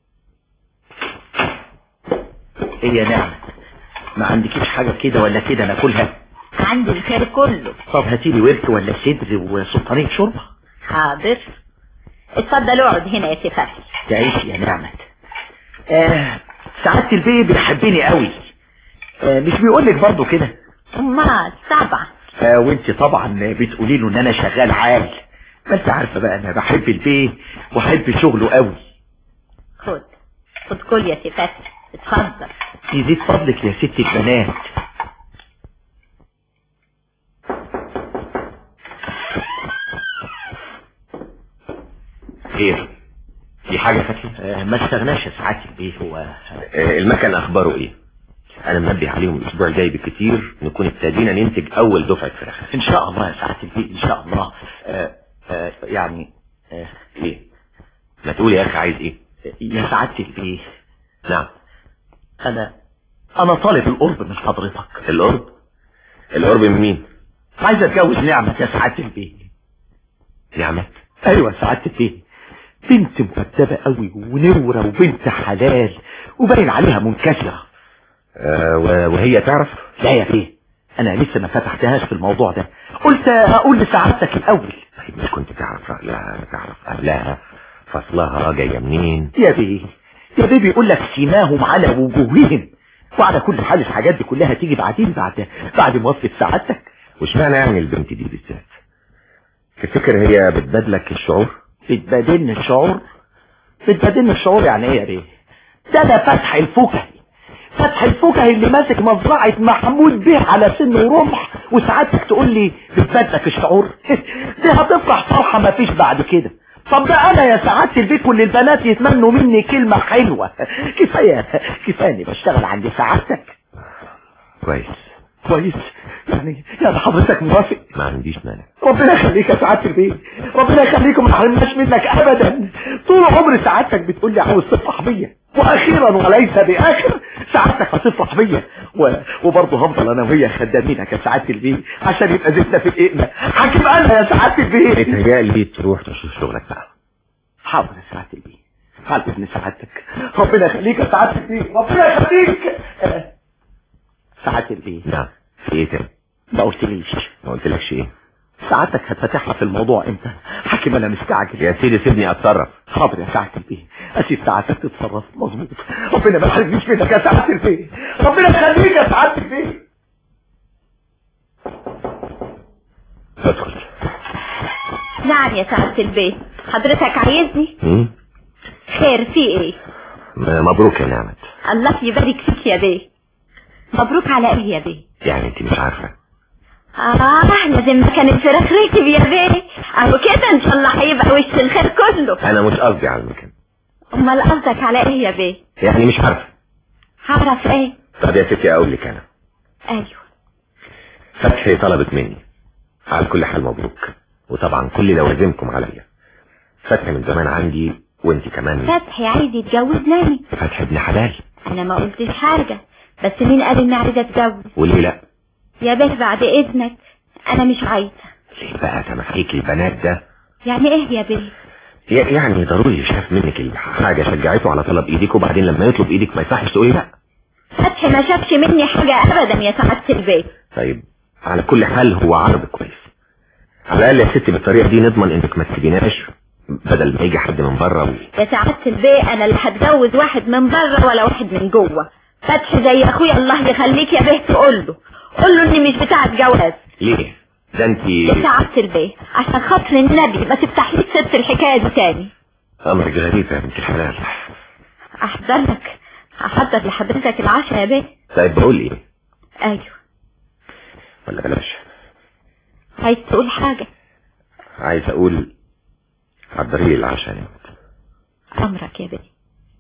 ايه يا نعمة ما عندكيش حاجة كده ولا كده ناكلها عندي الخير كله طب هاتيلي ورك ولا صدر وسلطانية شوربة حاضر اتفضل اقعد هنا يا سفاح تعيش يا نعمة آه سعادة البيه بيحبني قوي آه مش بيقولك برضو كده امال طبعا آه وانت طبعا بتقولي له ان انا شغال عال ما انت عارفة بقى انا بحب البيه واحب شغله قوي خد خد كل يا سفاح اتفضل يزيد فضلك يا ست البنات خير في حاجه فتحي آه ما استغناش يا سعادة البيه هو آه، المكن اخباره ايه انا منبه عليهم الاسبوع الجاي بالكتير نكون ابتدينا ننتج اول دفعه فراخ ان شاء الله يا سعادة البيه ان شاء الله آه آه يعني آه ايه ما تقول يا اخي عايز ايه يا سعادة البيه نعم انا انا طالب القرب من حضرتك القرب القرب من مين عايز اتجوز نعمة يا سعادة البيه نعمة ايوه يا سعادة البيه بنت مؤدبة قوي ونورة وبنت حلال وباين عليها منكسرة آه و- وهي تعرف لا يا بيه انا لسه ما فتحتهاش في الموضوع ده قلت اقول لسعادتك الاول طيب مش كنت تعرف رأيها تعرف اهلها فصلها جاية منين يا بيه يا بيه بيقول لك سيماهم على وجوههم وعلى كل حال الحاجات دي كلها تيجي بعدين بعد بعد موافقة سعادتك واشمعنى يعني البنت دي بالذات تفتكر هي بتبادلك الشعور بتبادلني الشعور بتبادلني الشعور يعني ايه يا بيه ده ده فتح الفكهي فتح الفكهي اللي ماسك مزرعة محمود بيه على سن ورمح وسعادتك تقول لي بتبادلك الشعور دي هتفرح فرحة ما فيش بعد كده طب ده انا يا سعادة البيت كل البنات يتمنوا مني كلمة حلوة كفاية كفاية اني بشتغل عند سعادتك كويس كويس يعني يعني حضرتك موافق ما عنديش مانع ربنا يخليك يا سعادة البيت ربنا يخليك وما حرمناش منك ابدا طول عمر سعادتك بتقول لي عاوز تفرح بيا واخيرا وليس باخر سعادتك هتفرح بيا و... وبرضه هفضل انا وهي خدامينك يا سعادة البيت عشان يبقى زيتنا في القيمة حاكم انا يا سعادة البيت متهيألي تروح تشوف شغلك بقى حاضر يا سعادة البيت على اذن سعادتك ربنا يخليك يا سعادة البيت ربنا يخليك آه، سعادة البيت نعم في ايه تاني ما قلتليش ما قلتلكش ايه سعادتك هتفتحها في الموضوع امتى حاكم انا مستعجل يا سيدي سيبني اتصرف حاضر يا سعادة البيه اسيب سعادتك تتصرف مظبوط ربنا ما يحرمنيش منك يا سعادة البيه ربنا يخليك يا سعادة البيه ادخل نعم يا سعادة البيت حضرتك عايزني مم؟ خير في ايه م- مبروك يا نعمت الله يبارك فيك يا بيه مبروك على ايه يا بيه يعني انت مش عارفة اه لازم كان الفراخ ركب يا بيه اهو كده ان شاء الله هيبقى وش الخير كله انا مش قصدي على المكان امال قصدك على ايه يا بيه يعني مش عارفة هعرف ايه طب يا ستي اقول لك انا ايوه فتحي طلبت مني على كل حال مبروك وطبعا كل لوازمكم عليا فتحي من زمان عندي وانت كمان فتحي عايز يتجوزني فتحي ابن حلال انا ما قلتش حاجة بس مين قال اني عايزة اتجوز وليه لا يا بيه بعد اذنك انا مش عايزة ليه بقى تمحيك البنات ده يعني ايه يا بيه ي- يعني ضروري شاف منك حاجة شجعته على طلب ايدك وبعدين لما يطلب ايدك ما يصحش تقولي لا فتحي ما شافش مني حاجة ابدا يا سعادة البيت طيب على كل حال هو عرض كويس على الاقل يا ستي بالطريقة دي نضمن انك ما تسيبيناش بدل ما يجي حد من بره و... يا سعادة البيت انا اللي هتجوز واحد من بره ولا واحد من جوه فتحي زي اخويا الله يخليك يا بيه تقول له قول له اني مش بتاعة جواز ليه ده انت يا سعادة البيت عشان خاطر النبي ما تفتحليش ست الحكاية دي تاني امرك غريب يا بنت الحلال احضر لك احضر لحضرتك العشاء يا بيه طيب بقول ايه ايوه ولا بلاش عايز تقول حاجة عايز اقول حضري لي العشاء يا بنت. امرك يا بيه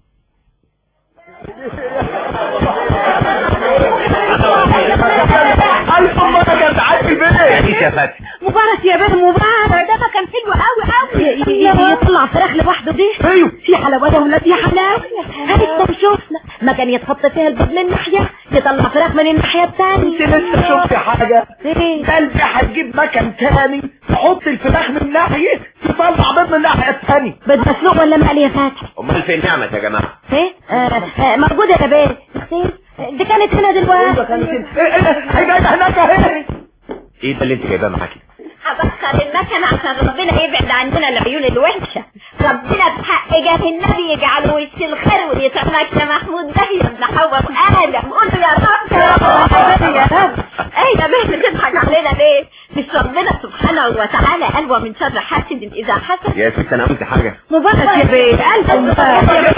الف مبارك يا سعادة البيت يا فتحي مبارك يا بيه مبارك ده كان حلو قوي قوي يطلع فراخ لوحده دي ايوه في حلاوه يا ولاد يا حلاوه هاي شفنا ما كان يتحط فيها البيض من ناحيه يطلع فراخ من الناحيه الثانيه انت لسه شفتي حاجة ايه قلبي هتجيب مكان تاني تحط الفراخ من ناحية تطلع بيض من الناحية التانية بيض مسلوق ولا مقلي يا فتحي امال فين نعمة يا جماعة ايه آه آه موجوده يا بيه فين؟ دي كانت هنا دلوقتي ايه ايه هيبقى هناك اهي ايه ده اللي انت جايباه معاكي هبخر المكنة عشان ربنا يبعد عندنا العيون الوحشة ربنا بحق جاه النبي يجعل وش الخير ويسمك يا محمود ده يا ابن حواء ادم قول له يا رب يا رب يا رب ايه يا بيه بتضحك علينا ليه مش ربنا سبحانه وتعالى قال ومن شر حاسد اذا حسد يا ست انا قلت حاجة مبارك يا بيه الف مبارك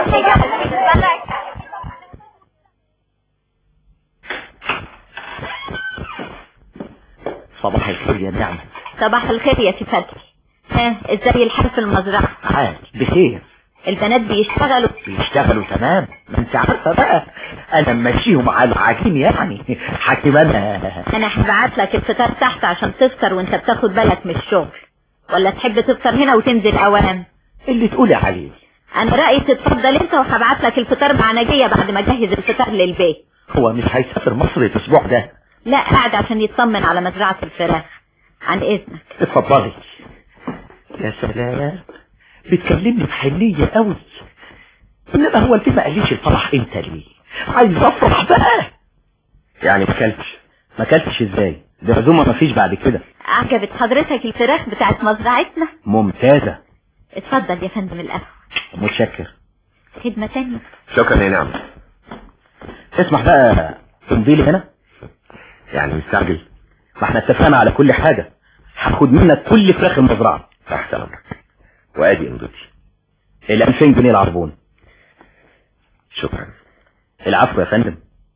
صباح الخير يا نعمة صباح الخير يا سي فتحي ها ازاي الحال في المزرعة عاد بخير البنات بيشتغلوا بيشتغلوا تمام ما انت عارفة بقى انا ماشيهم على العجين يعني حاكم انا انا هبعت لك الفطار تحت عشان تفطر وانت بتاخد بالك من الشغل ولا تحب تفطر هنا وتنزل اوام اللي تقولي عليه انا رأيي تتفضل انت وهبعت لك الفطار مع نجية بعد ما اجهز الفطار للبيت هو مش هيسافر مصر الاسبوع ده لا قاعد عشان يطمن على مزرعة الفراخ عن اذنك اتفضلي يا سلام بتكلمني بحنية قوي انما هو انت ما قاليش الفرح انت ليه عايز افرح بقى يعني ما اكلتش ما اكلتش ازاي دي عزومه ما فيش بعد كده عجبت حضرتك الفراخ بتاعت مزرعتنا ممتازه اتفضل يا فندم القهوة متشكر خدمة تانية شكرا يا نعم تسمح بقى تمضي لي هنا يعني مستعجل ما احنا اتفقنا على كل حاجة هاخد منك كل فراخ المزرعة تحت امرك وادي امضتي ال 2000 جنيه العربون شكرا العفو يا فندم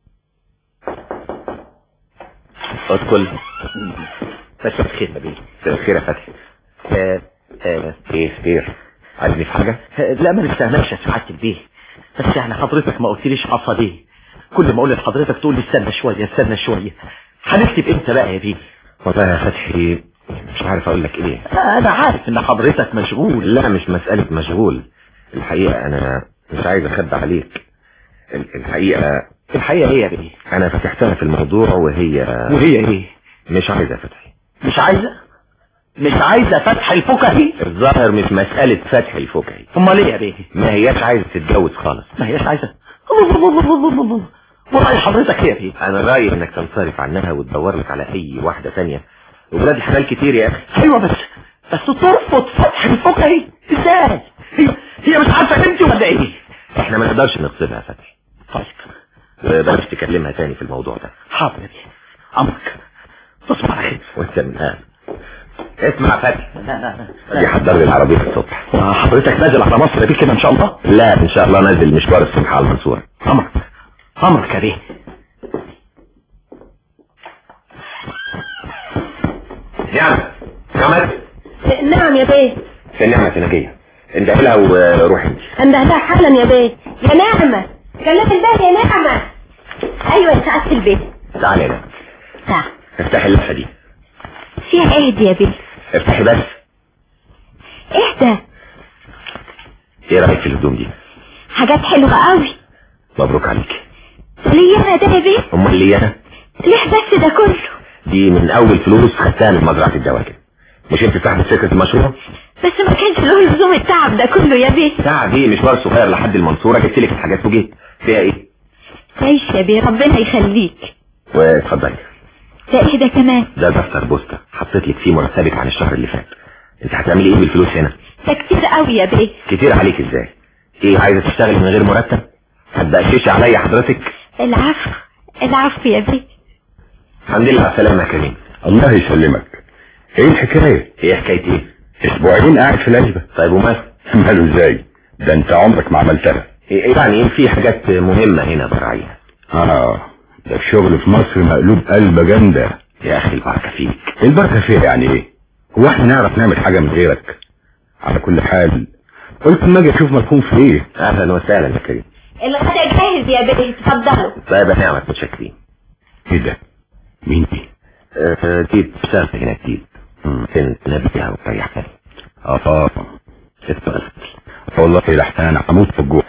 ادخل بس الخير يا بيه مساء الخير يا فتحي آه، آه، ايه خير عايزني في حاجة آه، لا ما نستهناش يا سعادة البيه بس يعني حضرتك ما قلتليش حصل ايه كل ما اقول لحضرتك تقول لي استنى شوية استنى شوية هنكتب امتى بقى يا بيه والله يا فتحي مش عارف اقول لك ايه آه، انا عارف ان حضرتك مشغول لا مش مسألة مشغول الحقيقة انا مش عايز اخبي عليك ال- الحقيقة الحقيقة ايه يا بيه انا فتحتها في الموضوع وهي وهي ايه مش عايزة فتحي مش عايزة مش عايزة فتح الفكهي الظاهر مش مسألة فتح الفكهي امال ايه يا بيه ما هياش عايزة تتجوز خالص ما هياش عايزة الله الله الله الله الله الله ورأي حضرتك ايه يا بيه انا رأيي انك تنصرف عنها وتدور لك على اي واحدة تانية وولاد الحلال كتير يا اخي ايوه بس بس ترفض فتح الفكهي ازاي هي هي مش عارفة انت ولا ايه احنا ما نقدرش نغصبها يا فتحي طيب وبلاش تكلمها تاني في الموضوع ده حاضر يا بيه امرك تصبح على خير وانت من هذا اسمع فتحي لا لا لا دي حضر لي العربية الصبح حضرتك نازل على مصر يا بيه كده ان شاء الله لا ان شاء الله نازل مشوار الصبح على المنصورة امرك امرك يا بيه نعم نعمت نعم يا بيه في النعمة نجية انت لها وروح انت انده لها حالا يا بيه يا نعمة كلمت البيه يا نعمة ايوه يا سعادة البيت تعالي هنا تعال افتحي اللفة دي فيها ايه دي يا بيه افتحي بس اهدى ايه رأيك في الهدوم دي حاجات حلوة قوي مبروك عليك ليه انا ده يا بيه امال ليه انا ليه بس ده كله دي من اول فلوس خدتها من مزرعة الدواجن مش انت صاحب فكرة المشروع بس ما كانش له لزوم التعب ده كله يا بيه ساعة دي مشوار صغير لحد المنصورة جبت لك الحاجات وجيت فيها ايه عيش يا بيه ربنا يخليك واتفضلي ده ايه ده كمان ده دفتر بوسطة حطيت لك فيه مرتبك عن الشهر اللي فات انت هتعملي ايه بالفلوس هنا ده كتير قوي يا بيه كتير عليك ازاي ايه عايزة تشتغلي من غير مرتب هتبقششي عليا حضرتك العفو العفو يا بيه الحمد لله على السلامة يا كريم الله يسلمك ايه الحكاية ايه حكاية ايه اسبوعين قاعد في العزبة طيب ومال ماله ازاي ده انت عمرك ما عملتها ايه إيه يعني ايه في حاجات مهمة هنا براعيها اه ده الشغل في مصر مقلوب قلبة جامدة يا اخي البركة فيك البركة فيها يعني ايه هو احنا نعرف نعمل حاجة من غيرك على كل حال قلت ما اجي اشوف مفهوم في ايه اهلا وسهلا يا كريم الغدا جاهز يا بيه اتفضلوا طيب يا نعمة متشكرين ايه ده مين دي آه، دي بتشتغل هنا جديد فين نبيها وتريحها اه اتفضل والله لحتى انا هموت في الجوع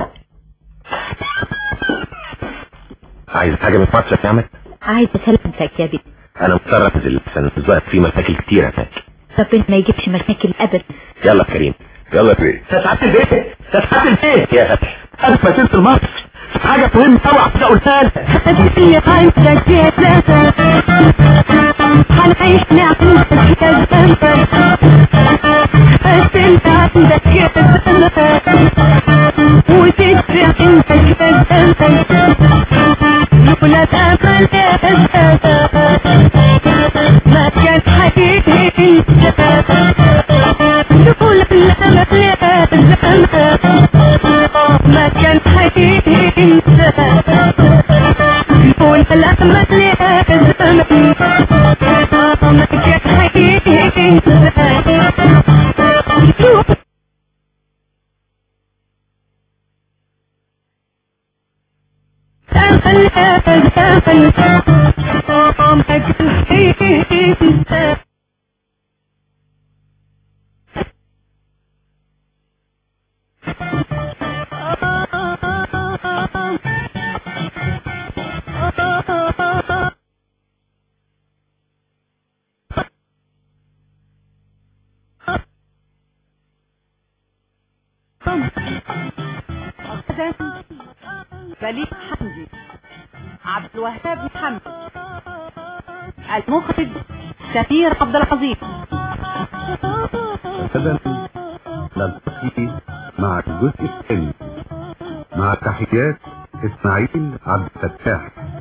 عايز حاجة من مصر يا نعمة عايزة سلامتك يا بيه انا مضطر انزل عشان الظاهر في مشاكل كتيرة هناك ربنا ما يجيبش مشاكل ابدا يلا يا كريم يلا يا بيه سعادة البيت سعادة البيت يا فتحي قبل ما تنزل مصر حاجة مهمة قوي عايز اقولها لك اللي عندك يا زلمة هنعيش نعمتك يا زلمة بس انت عندك يا زلمة وتدري عندك يا زلمة لولا الامل يا زلمة ما كان حقيقي لولا الامل يا زلمة ما كان حقيقي لولا الامل يا زلمة ما كان حقيقي أمل يا زلمة ما كان حقيقي بليغ حمدي عبد الوهاب محمد المخرج سمير عبد العظيم غدا نلتقي دلوقتي مع الجزء الثاني مع تحيات اسماعيل عبد الفتاح